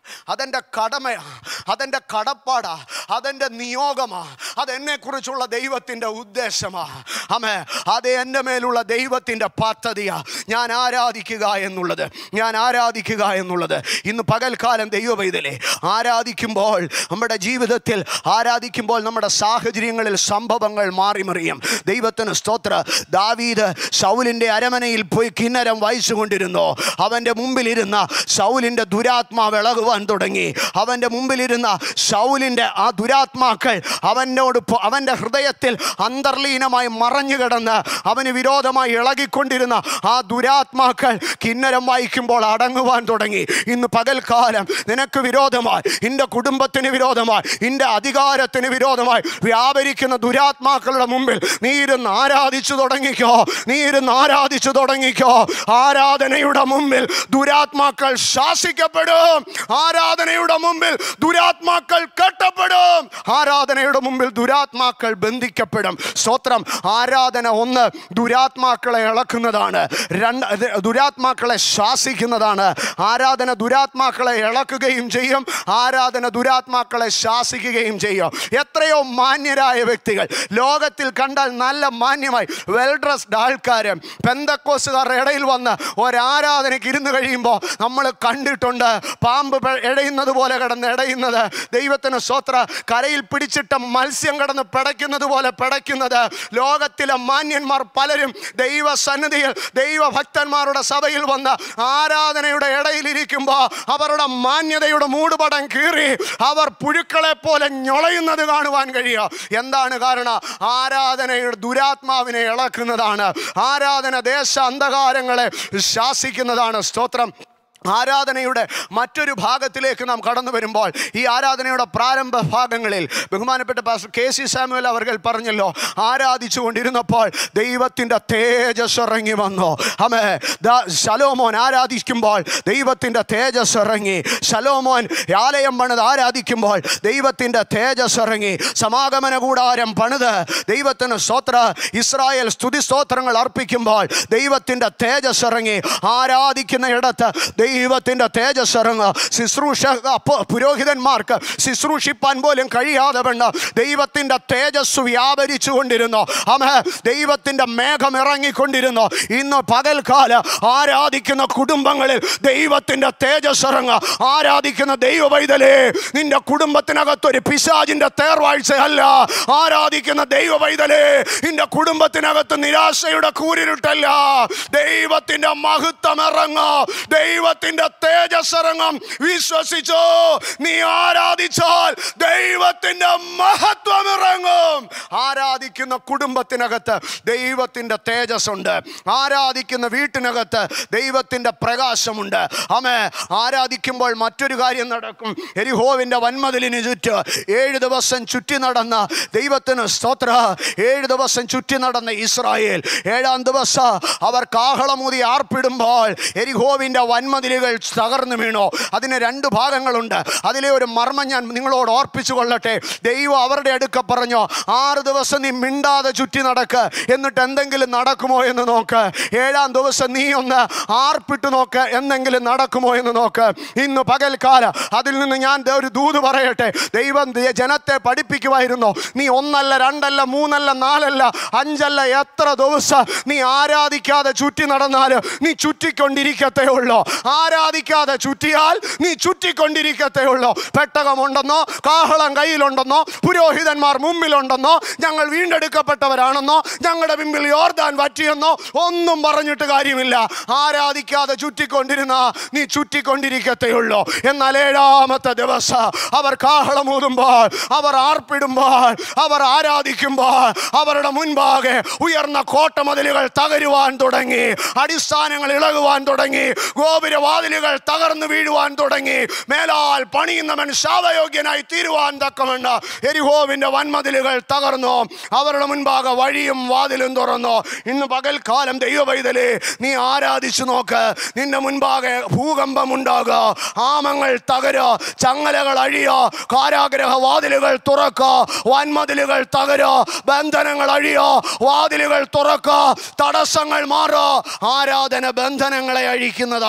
അതെൻ്റെ കടമയാ അതെൻ്റെ കടപ്പാടാ അതെൻ്റെ നിയോഗമാ അതെന്നെക്കുറിച്ചുള്ള ദൈവത്തിൻ്റെ ഉദ്ദേശമാ അമേ അത് എൻ്റെ മേലുള്ള ദൈവത്തിൻ്റെ പദ്ധതിയാ ഞാൻ ആരാധിക്കുക എന്നുള്ളത് ഞാൻ ആരാധിക്കുക എന്നുള്ളത് ഇന്ന് പകൽക്കാലം ദൈവവൈതലേ ആരാധിക്കുമ്പോൾ നമ്മുടെ ജീവിതത്തിൽ ആരാധിക്കുമ്പോൾ നമ്മുടെ സാഹചര്യങ്ങളിൽ സംഭവങ്ങൾ മാറിമറിയും ദൈവത്തിന് സ്തോത്ര ദാവീദ് ശൗലിൻ്റെ അരമനയിൽ പോയി കിന്നരം വായിച്ചുകൊണ്ടിരുന്നു അവൻ്റെ മുമ്പിലിരുന്ന ശൗലിൻ്റെ ദുരാത്മാവ് ഇളകുവാൻ തുടങ്ങി അവൻ്റെ മുമ്പിലിരുന്ന ശൗലിൻ്റെ ആ ദുരാത്മാക്കൾ അവനോട് പൊ- അവൻ്റെ ഹൃദയത്തിൽ അന്തർലീനമായി മറഞ്ഞു കിടന്ന് അവന് വിരോധമായി ഇളകിക്കൊണ്ടിരുന്ന ആ ദുരാത്മാക്കൾ കിന്നരം വായിക്കുമ്പോൾ അടങ്ങുവാൻ തുടങ്ങി ഇന്ന് പകൽക്കാലം നിനക്ക് വിരോധമായി എൻ്റെ കുടുംബത്തിന് വിരോധമായി എൻ്റെ അധികാരത്തിന് വിരോധമായി വ്യാപരിക്കുന്ന ദുരാത്മാക്കളുടെ മുമ്പിൽ നീ ഇരുന്ന് ആരാധിച്ചു തുടങ്ങിക്കോ നീ ഇരുന്ന് ആരാധിച്ചു തുടങ്ങിക്കോ ആരാധനയുടെ മുമ്പിൽ ദുരാത്മാക്കൾ ശാസിക്കപ്പെടും ആരാധനയുടെ മുമ്പിൽ ദുരാത്മാക്കൾ കെട്ടപ്പെടും ആരാധനയുടെ മുമ്പിൽ ദുരാത്മാക്കൾ ബന്ധിക്കപ്പെടും സ്തോത്രം ആരാധന ഒന്ന് ദുരാത്മാക്കളെ ഇളക്കുന്നതാണ് രണ്ട് ഇത് ദുരാത്മാക്കളെ ശാസിക്കുന്നതാണ് ആരാധന ദുരാത്മാക്കളെ ഇളക്കുകയും ചെയ്യും ആരാധന ദുരാത്മാക്കളെ ശാസിക്കുകയും ചെയ്യും എത്രയോ മാന്യരായ വ്യക്തികൾ ലോകത്തിൽ കണ്ടാൽ നല്ല മാന്യമായി വെൽ ഡ്രസ്ഡ് ആൾക്കാർ പെന്തക്കോസുകാരുടെ ഇടയിൽ വന്ന് ഒരാരാധനയ്ക്ക് ഇരുന്ന് കഴിയുമ്പോൾ നമ്മൾ കണ്ടിട്ടുണ്ട് പാമ്പ് പെ- ഇടയുന്നത് പോലെ കിടന്ന് ഇടയുന്നത് ദൈവത്തിന് സ്വത്ര കരയിൽ പിടിച്ചിട്ട മത്സ്യം കിടന്ന് പിടയ്ക്കുന്നത് പോലെ പിടയ്ക്കുന്നത് ലോകത്തിലെ മാന്യന്മാർ പലരും ദൈവസന്നിധിയിൽ ദൈവഭക്തന്മാരുടെ സഭയിൽ വന്ന് ആരാധനയുടെ ഇടയിലിരിക്കുമ്പോൾ അവരുടെ മാന്യതയുടെ മൂടുപടം കീറി അവർ പുഴുക്കളെ പോലെ ഞൊളയുന്നത് കാണുവാൻ കഴിയുക എന്താണ് കാരണം ആരാധനയുടെ ദുരാത്മാവിനെ ഇളക്കുന്നതാണ് ആരാധന ദേശ അന്ധകാരങ്ങളെ ശാസിക്കുന്നതാണ് സ്തോത്രം ആരാധനയുടെ മറ്റൊരു ഭാഗത്തിലേക്ക് നാം കടന്നു വരുമ്പോൾ ഈ ആരാധനയുടെ പ്രാരംഭ ഭാഗങ്ങളിൽ ബഹുമാനപ്പെട്ട പാസ്റ്റർ കെ സി സാമുവൽ അവർ പറഞ്ഞല്ലോ ആരാധിച്ചു കൊണ്ടിരുന്നപ്പോൾ ദൈവത്തിൻ്റെ തേജസ് ഇറങ്ങി വന്നു അമേ ദാ ശലോമോൻ ആരാധിക്കുമ്പോൾ ദൈവത്തിൻ്റെ തേജസ് ഇറങ്ങി ശലോമോൻ ആലയം പണിത് ആരാധിക്കുമ്പോൾ ദൈവത്തിൻ്റെ തേജസ് ഇറങ്ങി സമാഗമന കൂടാരം പണിത് ദൈവത്തിന് സ്തോത്ര ഇസ്രായേൽ സ്തുതി സ്തോത്രങ്ങൾ അർപ്പിക്കുമ്പോൾ ദൈവത്തിൻ്റെ തേജസ് ഇറങ്ങി ആരാധിക്കുന്ന ഇടത്ത് ദൈവത്തിൻ്റെ തേജസ് ഇറങ്ങുക ശുശ്രൂഷ അപ്പോ- പുരോഹിതന്മാർക്ക് ശുശ്രൂഷിപ്പാൻ പോലും കഴിയാതെ വേണ്ട ദൈവത്തിൻ്റെ തേജസ് വ്യാപരിച്ചു കൊണ്ടിരുന്നു അമേ ദൈവത്തിൻ്റെ മേഘം ഇറങ്ങിക്കൊണ്ടിരുന്നു ഇന്ന് പകൽക്കാല ആരാധിക്കുന്ന കുടുംബങ്ങളിൽ ദൈവത്തിൻ്റെ തേജസ് ഇറങ്ങുക ആരാധിക്കുന്ന ദൈവ വൈതലേ നിന്റെ കുടുംബത്തിനകത്തൊരു പിശാജിന്റെ തേർവാഴ്ചയല്ല ആരാധിക്കുന്ന ദൈവ വൈതലേ നിന്റെ കുടുംബത്തിനകത്ത് നിരാശയുടെ കൂരിരുട്ടല്ല ദൈവത്തിന്റെ മഹത്വം ഇറങ്ങും ദൈവത്തിന്റെ തേജസ് ഇറങ്ങും വിശ്വസിച്ചോ നീ ആരാധിച്ചാൽ ദൈവത്തിന്റെ മഹത്വം ഇറങ്ങും ആരാധിക്കുന്ന കുടുംബത്തിനകത്ത് ദൈവത്തിന്റെ തേജസ് ഉണ്ട് ആരാധിക്കുന്ന വീട്ടിനകത്ത് ദൈവത്തിന്റെ പ്രകാശമുണ്ട് അമേ ആരാധിക്കുമ്പോൾ മറ്റൊരു കാര്യം നടക്കും എരിഹോവിന്റെ വന്മതിലിന് ചുറ്റ് ഏഴ് ദിവസം ചുറ്റി നടന്ന ദൈവത്തിന് സ്തോത്ര ഏഴ് ദിവസം ചുറ്റി നടന്ന ഇസ്രായേൽ ഏഴാം ദിവസം അവർ കാഹളമുതി ആർപ്പിടുമ്പോൾ എരിഹോവിന്റെ വന്മതിലുകൾ തകർന്നു വീണു അതിന് രണ്ട് ഭാഗങ്ങളുണ്ട് അതിലെ ഒരു മർമ്മം ഞാൻ നിങ്ങളോട് ഓർപ്പിച്ചു കൊള്ളട്ടെ ദൈവം അവരുടെ അടുക്ക പറഞ്ഞു ആറ് ദിവസം നീ മിണ്ടാതെ ചുറ്റി നടക്ക് എന്നിട്ട് എന്തെങ്കിലും നടക്കുമോ എന്ന് നോക്ക് ഏഴാം ദിവസം നീ ഒന്ന് ആർപ്പിട്ട് നോക്ക് എന്തെങ്കിലും നടക്കുമോ എന്ന് നോക്ക് ഇന്ന് പകൽക്കാല അതിൽ നിന്ന് ഞാൻ ദേ ഒരു ദൂത് പറയട്ടെ ദൈവം ദേ- ജനത്തെ പഠിപ്പിക്കുമായിരുന്നു നീ ഒന്നല്ല രണ്ടല്ല മൂന്നല്ല നാലല്ല അഞ്ചല്ല എത്ര ദിവസം നീ ആരാധിക്കാതെ ചുറ്റി നടന്നാൽ നീ ചുറ്റിക്കൊണ്ടിരിക്കത്തേ ഉള്ളൂ ആരാധിക്കാതെ ചുറ്റിയാൽ നീ ചുറ്റിക്കൊണ്ടിരിക്കത്തേ ഉള്ളൂ പെട്ടകമുണ്ടെന്നോ കാഹളം കയ്യിലുണ്ടെന്നോ പുരോഹിതന്മാർ മുമ്പിലുണ്ടെന്നോ ഞങ്ങൾ വീണ്ടെടുക്കപ്പെട്ടവരാണെന്നോ ഞങ്ങളുടെ മുമ്പിൽ യോർദാൻ പറ്റിയെന്നോ ഒന്നും പറഞ്ഞിട്ട് കാര്യമില്ല ആരാധിക്കാതെ ചുറ്റിക്കൊണ്ടിരുന്ന നീ ചുറ്റിക്കൊണ്ടിരിക്കത്തേ ഉള്ളൂ എന്നാൽ ഏഴാമത്തെ ദിവസം അവർ കാഹളമൂതുമ്പോൾ അവർ ആർപ്പിടുമ്പോൾ അവർ ആരാധിക്കുമ്പോൾ അവരുടെ മുൻപാകെ ഉയർന്ന കോട്ടമതിലുകൾ തകരുവാൻ തുടങ്ങി അടിസ്ഥാനങ്ങൾ ഇളകുവാൻ തുടങ്ങി ഗോപുരവാതിലുകൾ തകർന്നു വീഴുവാൻ തുടങ്ങി മേലാൽ പണിയുന്നവൻ ശാപയോഗ്യനായി തീരുവാൻ തക്കമണ്ട് എരിഹോവിന്റെ വൻമതിലുകൾ തകർന്നു അവരുടെ മുൻപാകെ വഴിയും വാതിലും തുറന്നു ഇന്ന് പകൽക്കാലം ദൈവവൈതലേ നീ ആരാധിച്ചു നോക്ക് നിന്റെ മുൻപാകെ ഭൂകമ്പം ഉണ്ടാകുക ആമങ്ങൾ തകരുക ചങ്ങലകൾ അഴിയുക കാരാഗ്രഹ വാതിലുകൾ തുറക്കുക വൻമതിലുകൾ തകരുക ബന്ധനങ്ങൾ അഴിയുക വാതിലുകൾ തുറക്കുക തടസ്സങ്ങൾ മാറുക ആരാധന ബന്ധനങ്ങളെ അഴിക്കുന്നതാണ്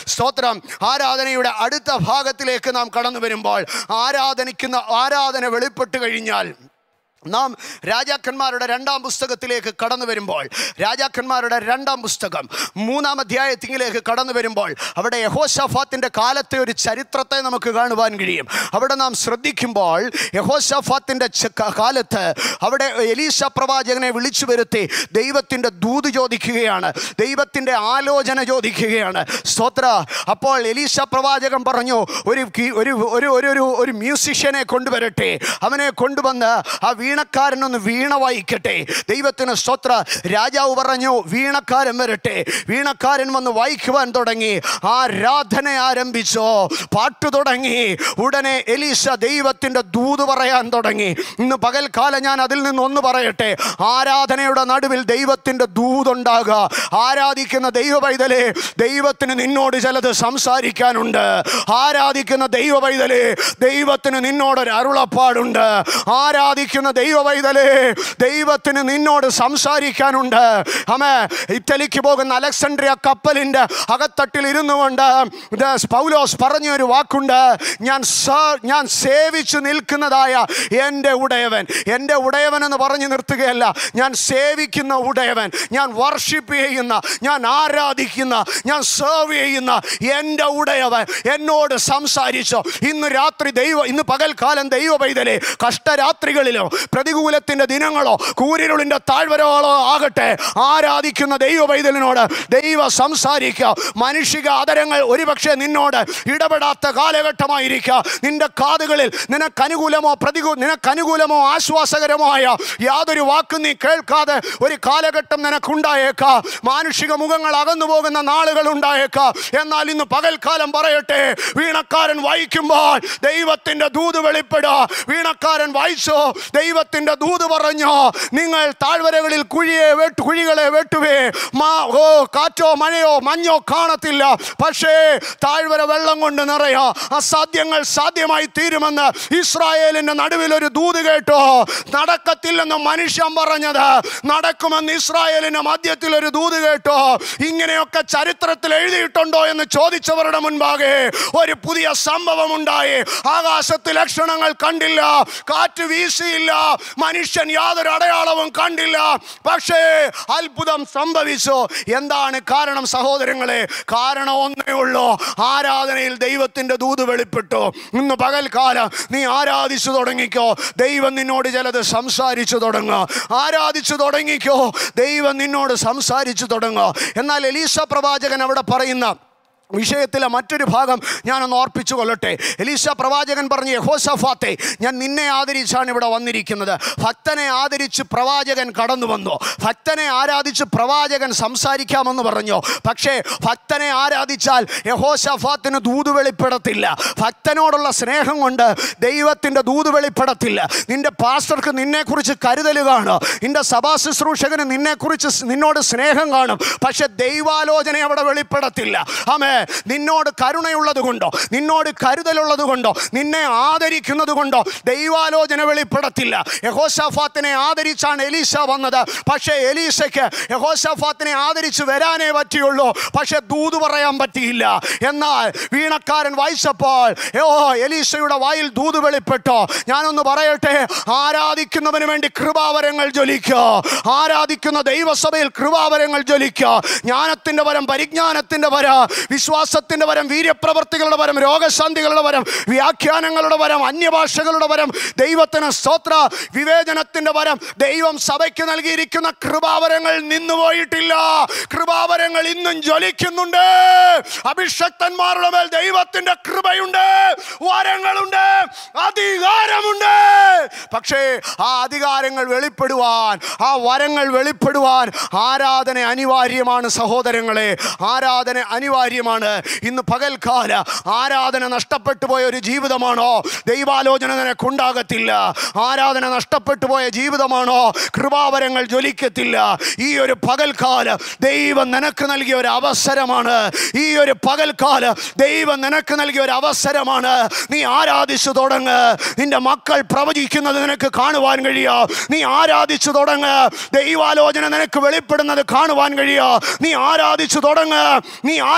സ്തോത്രം ആരാധനയുടെ അടുത്ത ഭാഗത്തിലേക്ക് നാം കടന്നു വരുമ്പോൾ ആരാധനിക്കുന്ന ആരാധന വെളിപ്പെട്ട് കഴിഞ്ഞാൽ നാം രാജാക്കന്മാരുടെ രണ്ടാം പുസ്തകത്തിലേക്ക് കടന്നു വരുമ്പോൾ രാജാക്കന്മാരുടെ രണ്ടാം പുസ്തകം മൂന്നാം അധ്യായത്തിലേക്ക് കടന്നു വരുമ്പോൾ അവിടെ യഹോഷഫാത്തിൻ്റെ കാലത്തെ ഒരു ചരിത്രത്തെ നമുക്ക് കാണുവാൻ കഴിയും അവിടെ നാം ശ്രദ്ധിക്കുമ്പോൾ യഹോഷഫാത്തിൻ്റെ കാലത്ത് അവിടെ എലീശ പ്രവാചകനെ വിളിച്ചു വരുത്തി ദൈവത്തിൻ്റെ ദൂത് ചോദിക്കുകയാണ് ദൈവത്തിൻ്റെ ആലോചന ചോദിക്കുകയാണ് സ്തോത്ര അപ്പോൾ എലീശ പ്രവാചകൻ പറഞ്ഞു ഒരു കീ- ഒരു ഒരു ഒരു ഒരു ഒരു മ്യൂസിഷ്യനെ കൊണ്ടുവരട്ടെ അവനെ കൊണ്ടുവന്ന് ആ വീണക്കാരനൊന്ന് വീണ വായിക്കട്ടെ ദൈവത്തിന് സ്തോത്ര രാജാവ് പറഞ്ഞു വീണക്കാരൻ വരട്ടെ വീണക്കാരൻ വന്ന് വായിക്കുവാൻ തുടങ്ങി ആരാധന ആരംഭിച്ചോ പാട്ട് തുടങ്ങി ഉടനെ എലീശ ദൈവത്തിൻ്റെ ദൂത് പറയാൻ തുടങ്ങി ഇന്ന് പകൽക്കാലം ഞാൻ അതിൽ നിന്ന് ഒന്ന് പറയട്ടെ ആരാധനയുടെ നടുവിൽ ദൈവത്തിൻ്റെ ദൂതുണ്ടാകുക ആരാധിക്കുന്ന ദൈവ പൈതലേ ദൈവത്തിന് നിന്നോട് ചിലത് സംസാരിക്കാനുണ്ട് ആരാധിക്കുന്ന ദൈവ പൈതലേ ദൈവത്തിന് നിന്നോടൊരു അരുളപ്പാടുണ്ട് ആരാധിക്കുന്ന ദൈവ പൈതലേ ദൈവത്തിന് നിന്നോട് സംസാരിക്കാനുണ്ട് അമേ ഇറ്റലിക്ക് പോകുന്ന അലക്സാണ്ട്രിയ കപ്പലിൻ്റെ അകത്തട്ടിൽ ഇരുന്നു കൊണ്ട് ഇത് പൗലോസ് പറഞ്ഞ ഒരു വാക്കുണ്ട് ഞാൻ സ- ഞാൻ സേവിച്ചു നിൽക്കുന്നതായ എൻ്റെ ഉടയവൻ എൻ്റെ ഉടയവൻ എന്ന് പറഞ്ഞു നിർത്തുകയല്ല ഞാൻ സേവിക്കുന്ന ഉടയവൻ ഞാൻ വർഷിപ്പ് ചെയ്യുന്ന ഞാൻ ആരാധിക്കുന്ന ഞാൻ സേവ് ചെയ്യുന്ന എൻ്റെ ഉടയവൻ എന്നോട് സംസാരിച്ചോ ഇന്ന് രാത്രി ദൈവ ഇന്ന് പകൽക്കാലം ദൈവ പൈതലേ കഷ്ടരാത്രികളിലോ പ്രതികൂലത്തിൻ്റെ ദിനങ്ങളോ കൂരിരുളിൻ്റെ താഴ്വരകളോ ആകട്ടെ ആരാധിക്കുന്ന ദൈവ പൈതലിനോട് ദൈവ സംസാരിക്കുക മാനുഷിക ആദരങ്ങൾ ഒരുപക്ഷെ നിന്നോട് ഇടപെടാത്ത കാലഘട്ടമായിരിക്കുക നിന്റെ കാതുകളിൽ നിനക്ക് അനുകൂലമോ പ്രതികൂ നിനക്ക് അനുകൂലമോ ആശ്വാസകരമായ യാതൊരു വാക്കും നീ കേൾക്കാതെ ഒരു കാലഘട്ടം നിനക്കുണ്ടായേക്കാം മാനുഷിക മുഖങ്ങൾ അകന്നു പോകുന്ന നാളുകൾ ഉണ്ടായേക്കാം എന്നാൽ ഇന്ന് പകൽക്കാലം പറയട്ടെ വീണക്കാരൻ വായിക്കുമ്പോൾ ദൈവത്തിന്റെ ദൂത് വെളിപ്പെടുക വീണക്കാരൻ വായിച്ചോ ദൈവത്തിന്റെ ദൂത് പറഞ്ഞോ നിങ്ങൾ താഴ്വരകളിൽ കുഴിയെ വെട്ടു കുഴികളെ വെട്ടുവേ മാ ഓ കാറ്റോ മഴയോ മഞ്ഞോ കാണത്തില്ല പക്ഷേ താഴ്വര വെള്ളം കൊണ്ട് നിറയാ അസാധ്യങ്ങൾ സാധ്യമായി തീരുമെന്ന് ഇസ്രായേലിന്റെ നടുവിൽ ഒരു ദൂത് കേട്ടോ നടക്കത്തില്ലെന്ന് മനുഷ്യൻ പറഞ്ഞത് നടക്കുമെന്ന് ഇസ്രായേലിന്റെ മധ്യത്തിൽ ഒരു ദൂത് കേട്ടോ ഇങ്ങനെയൊക്കെ ചരിത്രത്തിൽ എഴുതിയിട്ടുണ്ടോ എന്ന് ചോദിച്ചവരുടെ മുൻപാകെ ഒരു പുതിയ സംഭവം ഉണ്ടായി ആകാശത്ത് ലക്ഷണങ്ങൾ കണ്ടില്ല കാറ്റ് വീശിയില്ല മനുഷ്യൻ യാതൊരു അടയാളവും കണ്ടില്ല പക്ഷേ അത്ഭുതം സംഭവിച്ചു എന്താണ് കാരണം സഹോദരങ്ങളെ കാരണം ഒന്നേ ഉള്ളൂ ആരാധനയിൽ ദൈവത്തിന്റെ ദൂത് വെളിപ്പെട്ടു ഇന്ന് പകൽക്കാലം നീ ആരാധിച്ചു തുടങ്ങിക്കോ ദൈവം നിന്നോട് ചിലത് സംസാരിച്ചു തുടങ്ങുക ആരാധിച്ചു തുടങ്ങിക്കോ ദൈവം നിന്നോട് സംസാരിച്ചു തുടങ്ങുക എന്നാൽ എലീസ പ്രവാചകൻ അവിടെ പറയുന്ന വിഷയത്തിലെ മറ്റൊരു ഭാഗം ഞാനൊന്ന് ഓർപ്പിച്ചു കൊള്ളട്ടെ എലീശ പ്രവാചകൻ പറഞ്ഞ യഹോസഫാത്തെ ഞാൻ നിന്നെ ആദരിച്ചാണ് ഇവിടെ വന്നിരിക്കുന്നത് ഭക്തനെ ആദരിച്ച് പ്രവാചകൻ കടന്നു വന്നു ഭക്തനെ ആരാധിച്ച് പ്രവാചകൻ സംസാരിക്കാമെന്ന് പറഞ്ഞു പക്ഷേ ഭക്തനെ ആരാധിച്ചാൽ യഹോസഫാത്തിന് ദൂത് വെളിപ്പെടത്തില്ല ഭക്തനോടുള്ള സ്നേഹം കൊണ്ട് ദൈവത്തിൻ്റെ ദൂത് വെളിപ്പെടത്തില്ല നിന്റെ പാസ്റ്റർക്ക് നിന്നെക്കുറിച്ച് കരുതൽ കാണും നിന്റെ സഭാ ശുശ്രൂഷകന് നിന്നെക്കുറിച്ച് സ് നിന്നോട് സ്നേഹം കാണും പക്ഷെ ദൈവാലോചന അവിടെ വെളിപ്പെടത്തില്ല ആമേ നിന്നോട് കരുണയുള്ളത് കൊണ്ടോ നിന്നോട് കരുതലുള്ളത് കൊണ്ടോ നിന്നെ ആദരിക്കുന്നത് കൊണ്ടോ ദൈവാലോചന വെളിപ്പെടത്തില്ല യഹോഷാഫാത്തിനെ ആദരിച്ചാണ് എലീശ വന്നത് പക്ഷേ എലീശയ്ക്ക് യഹോഷാഫാത്തിനെ ആദരിച്ച് വരാനേ പറ്റിയുള്ളൂ പക്ഷെ ദൂത് പറയാൻ പറ്റിയില്ല എന്നാൽ വീണക്കാരൻ വായിച്ചപ്പോൾ ഓ എലീശയുടെ വായിൽ ദൂത് വെളിപ്പെട്ടോ ഞാനൊന്ന് പറയട്ടെ ആരാധിക്കുന്നവന് വേണ്ടി കൃപാവരങ്ങൾ ജ്വലിക്കോ ആരാധിക്കുന്ന ദൈവസഭയിൽ കൃപാവരങ്ങൾ ജ്വലിക്കോ ജ്ഞാനത്തിന്റെ വരം പരിജ്ഞാനത്തിന്റെ വര വിശ്വാസത്തിന്റെ വരം വീര്യപ്രവർത്തികളുടെ വരം രോഗശാന്തികളുടെ വരം വ്യാഖ്യാനങ്ങളുടെ വരം അന്യഭാഷകളുടെ വരം ദൈവത്തിന് സ്തോത്ര വിവേചനത്തിന്റെ വരം ദൈവം സഭയ്ക്ക് നൽകിയിരിക്കുന്ന കൃപാവരങ്ങൾ നിന്നുപോയിട്ടില്ല കൃപാവരങ്ങൾ ഇന്നും ജ്വലിക്കുന്നുണ്ട് അഭിഷക്തന്മാരുടെ മേൽ ദൈവത്തിന്റെ കൃപയുണ്ട് വരങ്ങളുണ്ട് അധികാരമുണ്ട് പക്ഷേ ആ അധികാരങ്ങൾ വെളിപ്പെടുവാൻ ആ വരങ്ങൾ വെളിപ്പെടുവാൻ ആരാധന അനിവാര്യമാണ് സഹോദരങ്ങളെ ആരാധന അനിവാര്യമാണ് ഇന്ന് പകൽക്കാല ആരാധന നഷ്ടപ്പെട്ടു പോയ ഒരു ജീവിതമാണോ ദൈവാലോചന നിനക്കുണ്ടാകത്തില്ല ആരാധന നഷ്ടപ്പെട്ടു പോയ ജീവിതമാണോ കൃപാവരങ്ങൾ ജ്വലിക്കത്തില്ല ഈ ഒരു പകൽക്കാല ദൈവം നിനക്ക് നൽകിയ ഒരു അവസരമാണ് ഈ ഒരു പകൽക്കാല ദൈവം നിനക്ക് നൽകിയ ഒരു അവസരമാണ് നീ ആരാധിച്ചു തുടങ്ങ് നിന്റെ മക്കൾ പ്രവചിക്കുന്നത് നിനക്ക് കാണുവാൻ കഴിയോ നീ ആരാധിച്ചു തുടങ്ങ് ദൈവാലോചന നിനക്ക് വെളിപ്പെടുന്നത് കാണുവാൻ കഴിയോ നീ ആരാധിച്ചു തുടങ്ങ് നീ ആരാധിച്ചു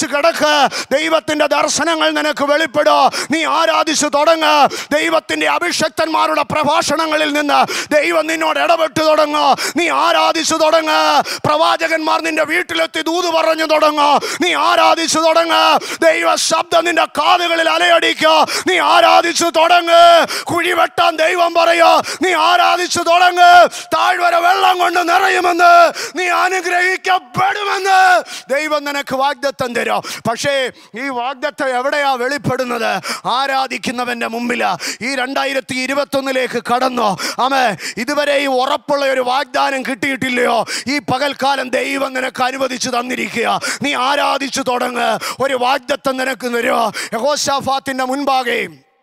കിടക്ക് ദൈവത്തിന്റെ ദർശനങ്ങൾ നിനക്ക് വെളിപ്പെടും നീ ആരാധിച്ചു തുടങ്ങ് ദൈവത്തിന്റെ അഭിഷക്തന്മാരുടെ പ്രഭാഷണങ്ങളിൽ നിന്ന് ദൈവം നിന്നോട് ഇടപെട്ട് തുടങ്ങ് നീ ആരാധിച്ചു തുടങ്ങ് പ്രവാചകന്മാർ നിന്റെ വീട്ടിലെത്തി ദൂത് പറഞ്ഞു തുടങ്ങ് നീ ആരാധിച്ചു തുടങ്ങ് ദൈവ ശബ്ദം നിന്റെ കാതുകളിൽ അലയടിക്കോ നീ ആരാധിച്ചു തുടങ്ങ് കുഴി വെട്ടാൻ ദൈവം പറയോ നീ ആരാധിച്ചു തുടങ്ങ് താഴ്വര വെള്ളം കൊണ്ട് നിറയുമെന്ന് നീ അനുഗ്രഹിക്കപ്പെടുമെന്ന് ദൈവം നിനക്ക് വാഗ്ദത്തം തരും പക്ഷേ ഈ വാഗ്ദത്തം എവിടെയാ വെളിപ്പെടുന്നത് ആരാധിക്കുന്നവന്റെ മുമ്പിലാ ഈ രണ്ടായിരത്തി ഇരുപത്തൊന്നിലേക്ക് കടന്നോ ആമേ ഇതുവരെ ഈ ഉറപ്പുള്ള ഒരു വാഗ്ദാനം കിട്ടിയിട്ടില്ലയോ ഈ പകൽക്കാലം ദൈവം നിനക്ക് അനുവദിച്ചു തന്നിരിക്കുക നീ ആരാധിച്ചു തുടങ്ങ് ഒരു വാഗ്ദത്തം നിനക്ക് തരുമോ യഹോശാഫാത്തിന്റെ മുൻപാകെ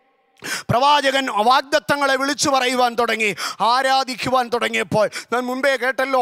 പ്രവാചകൻ വാഗ്ദത്തങ്ങളെ വിളിച്ചു പറയുവാൻ തുടങ്ങി ആരാധിക്കുവാൻ തുടങ്ങിയപ്പോൾ ഞാൻ മുമ്പേ കേട്ടല്ലോ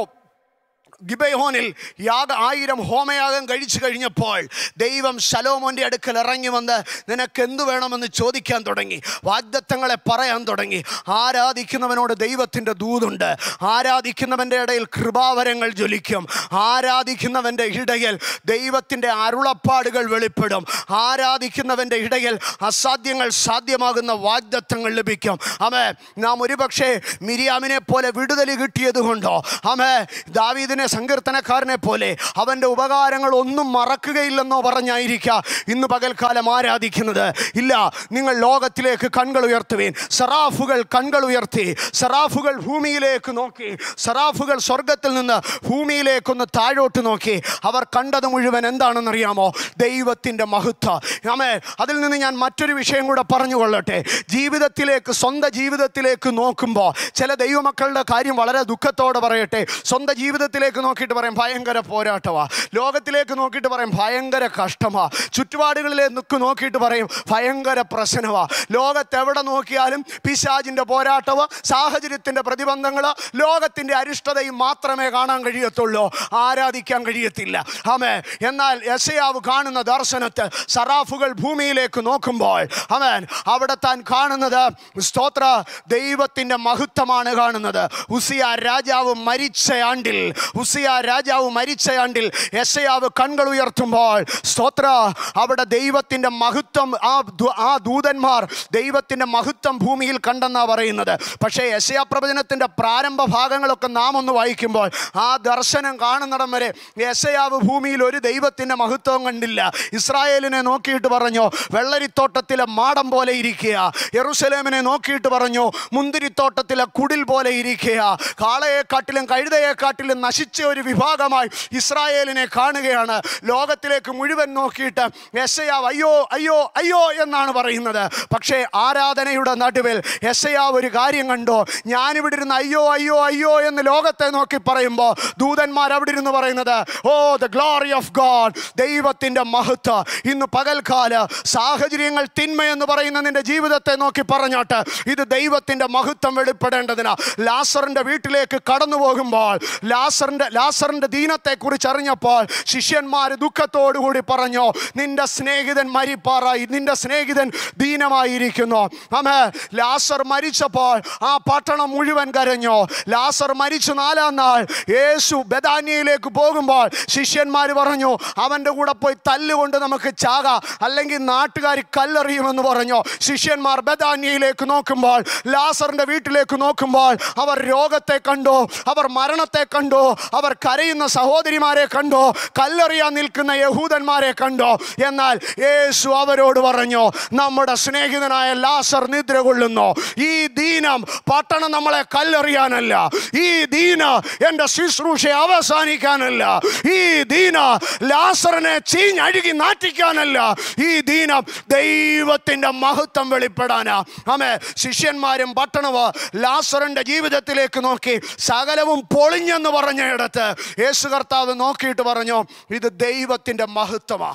ഗിബയോനിൽ യാഗ ആയിരം ഹോമയാഗം കഴിച്ചു കഴിഞ്ഞപ്പോൾ ദൈവം ശലോമോൻ്റെ അടുക്കൽ ഇറങ്ങി വന്ന് നിനക്ക് എന്തു വേണമെന്ന് ചോദിക്കാൻ തുടങ്ങി വാഗ്ദത്തങ്ങളെ പറയാൻ തുടങ്ങി ആരാധിക്കുന്നവനോട് ദൈവത്തിൻ്റെ ദൂതുണ്ട് ആരാധിക്കുന്നവൻ്റെ ഇടയിൽ കൃപാവരങ്ങൾ ജ്വലിക്കും ആരാധിക്കുന്നവൻ്റെ ഇടയിൽ ദൈവത്തിൻ്റെ അരുളപ്പാടുകൾ വെളിപ്പെടും ആരാധിക്കുന്നവൻ്റെ ഇടയിൽ അസാധ്യങ്ങൾ സാധ്യമാകുന്ന വാഗ്ദത്തങ്ങൾ ലഭിക്കും അമേ നാം ഒരുപക്ഷെ മിരിയാമിനെ പോലെ വിടുതൽ കിട്ടിയത് കൊണ്ടോ അമേ ദാവീദിനെ സങ്കീർത്തനക്കാരനെ പോലെ അവൻ്റെ ഉപകാരങ്ങൾ ഒന്നും മറക്കുകയില്ലെന്നോ പറഞ്ഞായിരിക്കാം ഇന്ന് പകൽക്കാലം ആരാധിക്കുന്നത് ഇല്ല നിങ്ങൾ ലോകത്തിലേക്ക് കൺകൾ ഉയർത്തുവേൻ സറാഫുകൾ കൺകൾ ഉയർത്തി സറാഫുകൾ ഭൂമിയിലേക്ക് നോക്കി സറാഫുകൾ സ്വർഗത്തിൽ നിന്ന് ഭൂമിയിലേക്കൊന്ന് താഴോട്ട് നോക്കി അവർ കണ്ടത് മുഴുവൻ എന്താണെന്നറിയാമോ ദൈവത്തിൻ്റെ മഹത്വ ആമേ അതിൽ നിന്ന് ഞാൻ മറ്റൊരു വിഷയം കൂടെ പറഞ്ഞുകൊള്ളട്ടെ ജീവിതത്തിലേക്ക് സ്വന്തം ജീവിതത്തിലേക്ക് നോക്കുമ്പോൾ ചില ദൈവമക്കളുടെ കാര്യം വളരെ ദുഃഖത്തോടെ പറയട്ടെ സ്വന്തം ജീവിതത്തിലേക്ക് നോക്കിയിട്ട് പറയും ഭയങ്കര പോരാട്ടമാ ലോകത്തിലേക്ക് നോക്കിയിട്ട് പറയും ഭയങ്കര കഷ്ടമാ ചുറ്റുപാടുകളിലേക്ക് നോക്കിയിട്ട് പറയും ഭയങ്കര പ്രശ്നമാ ലോകത്ത് എവിടെ നോക്കിയാലും പിശാജിൻ്റെ പോരാട്ടമോ സാഹചര്യത്തിൻ്റെ പ്രതിബന്ധങ്ങൾ ലോകത്തിൻ്റെ അരിഷ്ടതയും മാത്രമേ കാണാൻ കഴിയത്തുള്ളൂ ആരാധിക്കാൻ കഴിയത്തില്ല ആമേ എന്നാൽ യശയാവ് കാണുന്ന ദർശനത്തിൽ സറാഫുകൾ ഭൂമിയിലേക്ക് നോക്കുമ്പോൾ അവൻ അവിടെ താൻ കാണുന്നത് സ്തോത്ര ദൈവത്തിൻ്റെ മഹത്വമാണ് കാണുന്നത് ഉസിയ രാജാവ് മരിച്ച ആണ്ടിൽ ഉസിയ രാജാവ് മരിച്ച ആണ്ടിൽ യശയാവ് കൺകൾ ഉയർത്തുമ്പോൾ സ്തോത്ര അവിടെ ദൈവത്തിൻ്റെ മഹത്വം ആ ദൂ- ആ ദൂതന്മാർ ദൈവത്തിൻ്റെ മഹത്വം ഭൂമിയിൽ കണ്ടെന്നാ പറയുന്നത് പക്ഷേ യശയാ പ്രവചനത്തിൻ്റെ പ്രാരംഭ ഭാഗങ്ങളൊക്കെ നാം ഒന്ന് വായിക്കുമ്പോൾ ആ ദർശനം കാണുന്നിടം വരെ യശയാവ് ഭൂമിയിൽ ഒരു ദൈവത്തിൻ്റെ മഹത്വം കണ്ടില്ല ഇസ്രായേലിനെ നോക്കിയിട്ട് പറഞ്ഞു വെള്ളരിത്തോട്ടത്തിലെ മാടം പോലെ ഇരിക്കുക യെറുസലേമിനെ നോക്കിയിട്ട് പറഞ്ഞു മുന്തിരിത്തോട്ടത്തിലെ കുടിൽ പോലെ ഇരിക്കുക കാളയെക്കാട്ടിലും കഴുതയെക്കാട്ടിലും നശിച്ച ഒരു വിഭാഗമായി ഇസ്രായേലിനെ കാണുകയാണ് ലോകത്തിലേക്ക് മുഴുവൻ നോക്കിയിട്ട് യശയാവ് അയ്യോ അയ്യോ അയ്യോ എന്നാണ് പറയുന്നത് പക്ഷേ ആരാധനയുടെ നടുവിൽ യശയാവ് ഒരു കാര്യം കണ്ടോ ഞാനിവിടെ ഇരുന്ന് അയ്യോ അയ്യോ അയ്യോ എന്ന് ലോകത്തെ നോക്കി പറയുമ്പോൾ ദൂതന്മാർ അവിടെ ഇരുന്ന് പറയുന്നത് oh the glory of God ദൈവത്തിൻ്റെ മഹത്വ ഇന്ന് പകൽക്കാല സാഹചര്യങ്ങൾ തിന്മയെന്ന് പറയുന്ന നിന്റെ ജീവിതത്തെ നോക്കി പറഞ്ഞോട്ട് ഇത് ദൈവത്തിൻ്റെ മഹത്വം വെളിപ്പെടേണ്ടതിനാ ലാസറിൻ്റെ വീട്ടിലേക്ക് കടന്നു പോകുമ്പോൾ ലാസറിൻ്റെ ലാസറിൻ്റെ ദീനത്തെക്കുറിച്ച് അറിഞ്ഞപ്പോൾ ശിഷ്യന്മാർ ദുഃഖത്തോടുകൂടി പറഞ്ഞു നിന്റെ സ്നേഹിതൻ മരിപ്പാറായി നിന്റെ സ്നേഹിതൻ ദീനമായിരിക്കുന്നു അമേ ലാസർ മരിച്ചപ്പോൾ ആ പട്ടണം മുഴുവൻ കരഞ്ഞു ലാസർ മരിച്ചു നാലാം നാൾ യേശു ബദാനിയയിലേക്ക് പോകുമ്പോൾ ശിഷ്യന്മാർ പറഞ്ഞു അവൻ്റെ കൂടെ പോയി തല്ലുകൊണ്ട് നമുക്ക് ചാകാം അല്ലെങ്കിൽ നാട്ടുകാർ കല്ലെറിയുമെന്ന് പറഞ്ഞു ശിഷ്യന്മാർ ബദാനിയയിലേക്ക് നോക്കുമ്പോൾ ലാസറിൻ്റെ വീട്ടിലേക്ക് നോക്കുമ്പോൾ അവർ രോഗത്തെ കണ്ടു അവർ മരണത്തെ കണ്ടു അവർ കരയുന്ന സഹോദരിമാരെ കണ്ടു കല്ലെറിയാൻ നിൽക്കുന്ന യഹൂദന്മാരെ കണ്ടു എന്നാൽ യേശു അവരോട് പറഞ്ഞു നമ്മുടെ സ്നേഹിതനായ ലാസർ നിദ്ര കൊള്ളുന്നു ഈ ദീനം പട്ടണം നമ്മളെ കല്ലെറിയാനല്ല ഈ ദീന എൻ്റെ ശുശ്രൂഷ അവസാനിക്കാനല്ല ഈ ദീന ലാസറിനെ ചീഞ്ഞഴുകി നാറ്റിക്കാനല്ല ഈ ദീനം ദൈവത്തിൻ്റെ മഹത്വം വെളിപ്പെടാനാ ആമേ ശിഷ്യന്മാരും പട്ടണവും ലാസറിൻ്റെ ജീവിതത്തിലേക്ക് നോക്കി സകലവും പൊളിഞ്ഞെന്ന് പറഞ്ഞ ഇടത്ത് യേശു കർത്താവ് നോക്കിയിട്ട് പറഞ്ഞു ഇത് ദൈവത്തിൻ്റെ മഹത്വമാ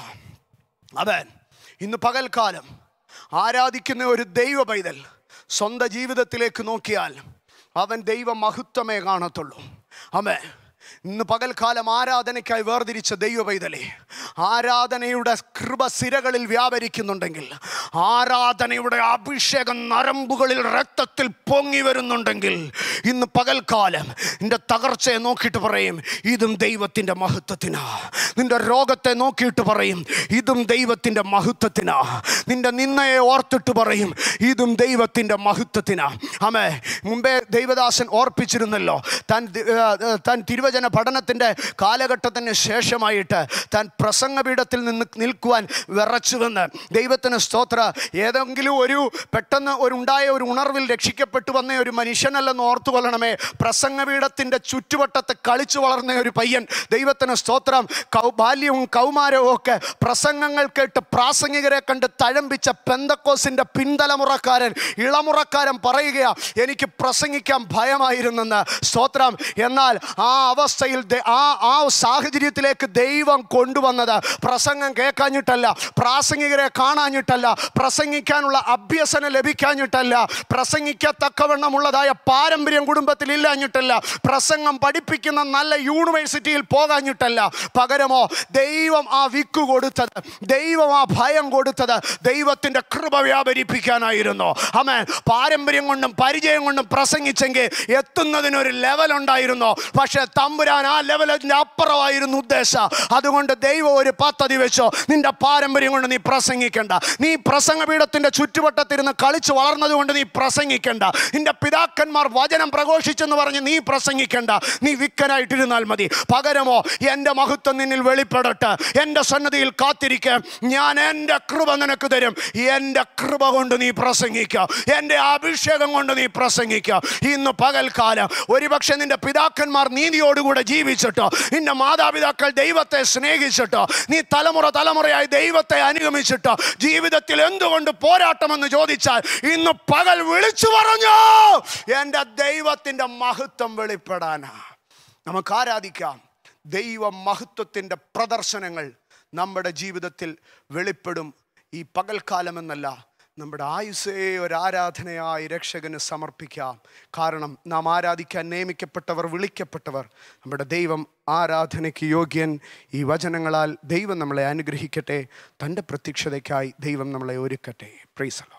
അവൻ ഇന്ന് പകൽക്കാലം ആരാധിക്കുന്ന ഒരു ദൈവ പൈതൽ സ്വന്തം ജീവിതത്തിലേക്ക് നോക്കിയാൽ അവൻ ദൈവ മഹത്വമേ കാണത്തുള്ളൂ അമേ ഇന്ന് പകൽക്കാലം ആരാധനയ്ക്കായി വേർതിരിച്ച ദൈവ പൈതലേ ആരാധനയുടെ കൃപ സിരകളിൽ വ്യാപരിക്കുന്നുണ്ടെങ്കിൽ ആരാധനയുടെ അഭിഷേകം നരമ്പുകളിൽ രക്തത്തിൽ പൊങ്ങി വരുന്നുണ്ടെങ്കിൽ ഇന്ന് പകൽക്കാലം നിന്റെ തകർച്ചയെ നോക്കിയിട്ട് പറയും ഇതും ദൈവത്തിൻ്റെ മഹത്വത്തിനാ നിന്റെ രോഗത്തെ നോക്കിയിട്ട് പറയും ഇതും ദൈവത്തിൻ്റെ മഹത്വത്തിനാ നിന്റെ നിന്നയെ ഓർത്തിട്ട് പറയും ഇതും ദൈവത്തിൻ്റെ മഹത്വത്തിനാ അമേ മുമ്പേ ദൈവദാസൻ ഓർപ്പിച്ചിരുന്നല്ലോ താൻ ദി- ആ, ആ, താൻ തിരുവചന പഠനത്തിൻ്റെ കാലഘട്ടത്തിന് ശേഷമായിട്ട് താൻ പ്രസംഗപീഠത്തിൽ നിന്ന് നിൽക്കുവാൻ വിറച്ചുവെന്ന് ദൈവത്തിന് സ്തോത്ര ഏതെങ്കിലും ഒരു പെട്ടെന്ന് ഒരു ഉണ്ടായ ഒരു ഉണർവിൽ രക്ഷിക്കപ്പെട്ടു വന്ന ഒരു മനുഷ്യനല്ലെന്ന് ഓർത്തു കൊള്ളണമേ പ്രസംഗപീഠത്തിൻ്റെ ചുറ്റുവട്ടത്ത് കളിച്ചു വളർന്ന ഒരു പയ്യൻ ദൈവത്തിന് സ്തോത്രം കൗ ബാല്യവും കൗമാരവും ഒക്കെ പ്രസംഗങ്ങൾ കേട്ട് പ്രാസംഗികരെ കണ്ട് തഴമ്പിച്ച പെന്തക്കോസിൻ്റെ പിന്തലമുറക്കാരൻ ഇളമുറക്കാരൻ പറയുകയാ എനിക്ക് പ്രസംഗിക്കാൻ ഭയമായിരുന്നെന്ന് സ്തോത്രം എന്നാൽ ആ അവസ്ഥയിൽ ദ- ആ ആ സാഹചര്യത്തിലേക്ക് ദൈവം കൊണ്ടുവന്നത് പ്രസംഗം കേൾക്കാഞ്ഞിട്ടല്ല പ്രാസംഗികരെ കാണാഞ്ഞിട്ടല്ല പ്രസംഗിക്കാനുള്ള അഭ്യസന ലഭിക്കാഞ്ഞിട്ടല്ല പ്രസംഗിക്കത്തക്കവണ്ണമുള്ളതായ പാരമ്പര്യം കുടുംബത്തിൽ ഇല്ലാഞ്ഞിട്ടല്ല പ്രസംഗം പഠിപ്പിക്കുന്ന നല്ല യൂണിവേഴ്സിറ്റിയിൽ പോകാഞ്ഞിട്ടല്ല പകരമോ ദൈവം ആ വിക്ക് കൊടുത്തത് ദൈവം ആ ഭയം കൊടുത്തത് ദൈവത്തിൻ്റെ കൃപ വ്യാപരിപ്പിക്കാനായിരുന്നു അമേൻ പാരമ്പര്യം കൊണ്ടും പരിചയം കൊണ്ടും പ്രസംഗിച്ചെങ്കിൽ എത്തുന്നതിനൊരു ലെവൽ ഉണ്ടായിരുന്നു പക്ഷേ തമ്പുരാൻ ആ ലെവലിൻ്റെ അപ്പുറമായിരുന്നു ഉദ്ദേശം അതുകൊണ്ട് ദൈവം ഒരു പദ്ധതി വെച്ചോ നിന്റെ പാരമ്പര്യം കൊണ്ട് നീ പ്രസംഗിക്കണ്ട നീ പ്രസംഗപീഠത്തിൻ്റെ ചുറ്റുവട്ടത്തിരുന്ന് കളിച്ച് വളർന്നത് കൊണ്ട് നീ പ്രസംഗിക്കണ്ട നിന്റെ പിതാക്കന്മാർ വചനം പ്രഘോഷിച്ചെന്ന് പറഞ്ഞ് നീ പ്രസംഗിക്കണ്ട നീ വിക്കനായിട്ടിരുന്നാൽ മതി പകരമോ എൻ്റെ മഹത്വം നിന്നിൽ വെളിപ്പെടട്ടെ എൻ്റെ സന്നദ്ധിയിൽ കാത്തിരിക്കുക ഞാൻ എൻ്റെ കൃപ നിനക്ക് തരും എൻ്റെ കൃപ കൊണ്ട് നീ പ്രസംഗിക്കുക എൻ്റെ അഭിഷേകം കൊണ്ട് നീ പ്രസംഗിക്കുക ഇന്ന് പകൽക്കാലം ഒരുപക്ഷെ നിന്റെ പിതാക്കന്മാർ നീതിയോടുകൂടെ ജീവിച്ചിട്ടോ നിന്റെ മാതാപിതാക്കൾ ദൈവത്തെ സ്നേഹിച്ചിട്ടോ നീ തലമുറ തലമുറയായി ദൈവത്തെ അനുഗമിച്ചിട്ടോ ജീവിതത്തിൽ എന്തുകൊണ്ട് പോരാട്ടമെന്ന് ചോദിച്ചാൽ ഇന്ന് പകൽ വിളിച്ചു പറഞ്ഞു എൻ്റെ ദൈവത്തിൻ്റെ മഹത്വം വെളിപ്പെടാനാ നമുക്ക് ആരാധിക്കാം ദൈവ മഹത്വത്തിൻ്റെ പ്രദർശനങ്ങൾ നമ്മുടെ ജീവിതത്തിൽ വെളിപ്പെടും ഈ പകൽക്കാലമെന്നല്ല നമ്മുടെ ആയുസ്സേ ഒരു ആരാധനയായി രക്ഷകന് സമർപ്പിക്കാം കാരണം നാം ആരാധിക്കാൻ നിയമിക്കപ്പെട്ടവർ വിളിക്കപ്പെട്ടവർ നമ്മുടെ ദൈവം ആരാധനയ്ക്ക് യോഗ്യൻ ഈ വചനങ്ങളാൽ ദൈവം നമ്മളെ അനുഗ്രഹിക്കട്ടെ തൻ്റെ പ്രത്യക്ഷതയ്ക്കായി ദൈവം നമ്മളെ ഒരുക്കട്ടെ പ്രൈസലോ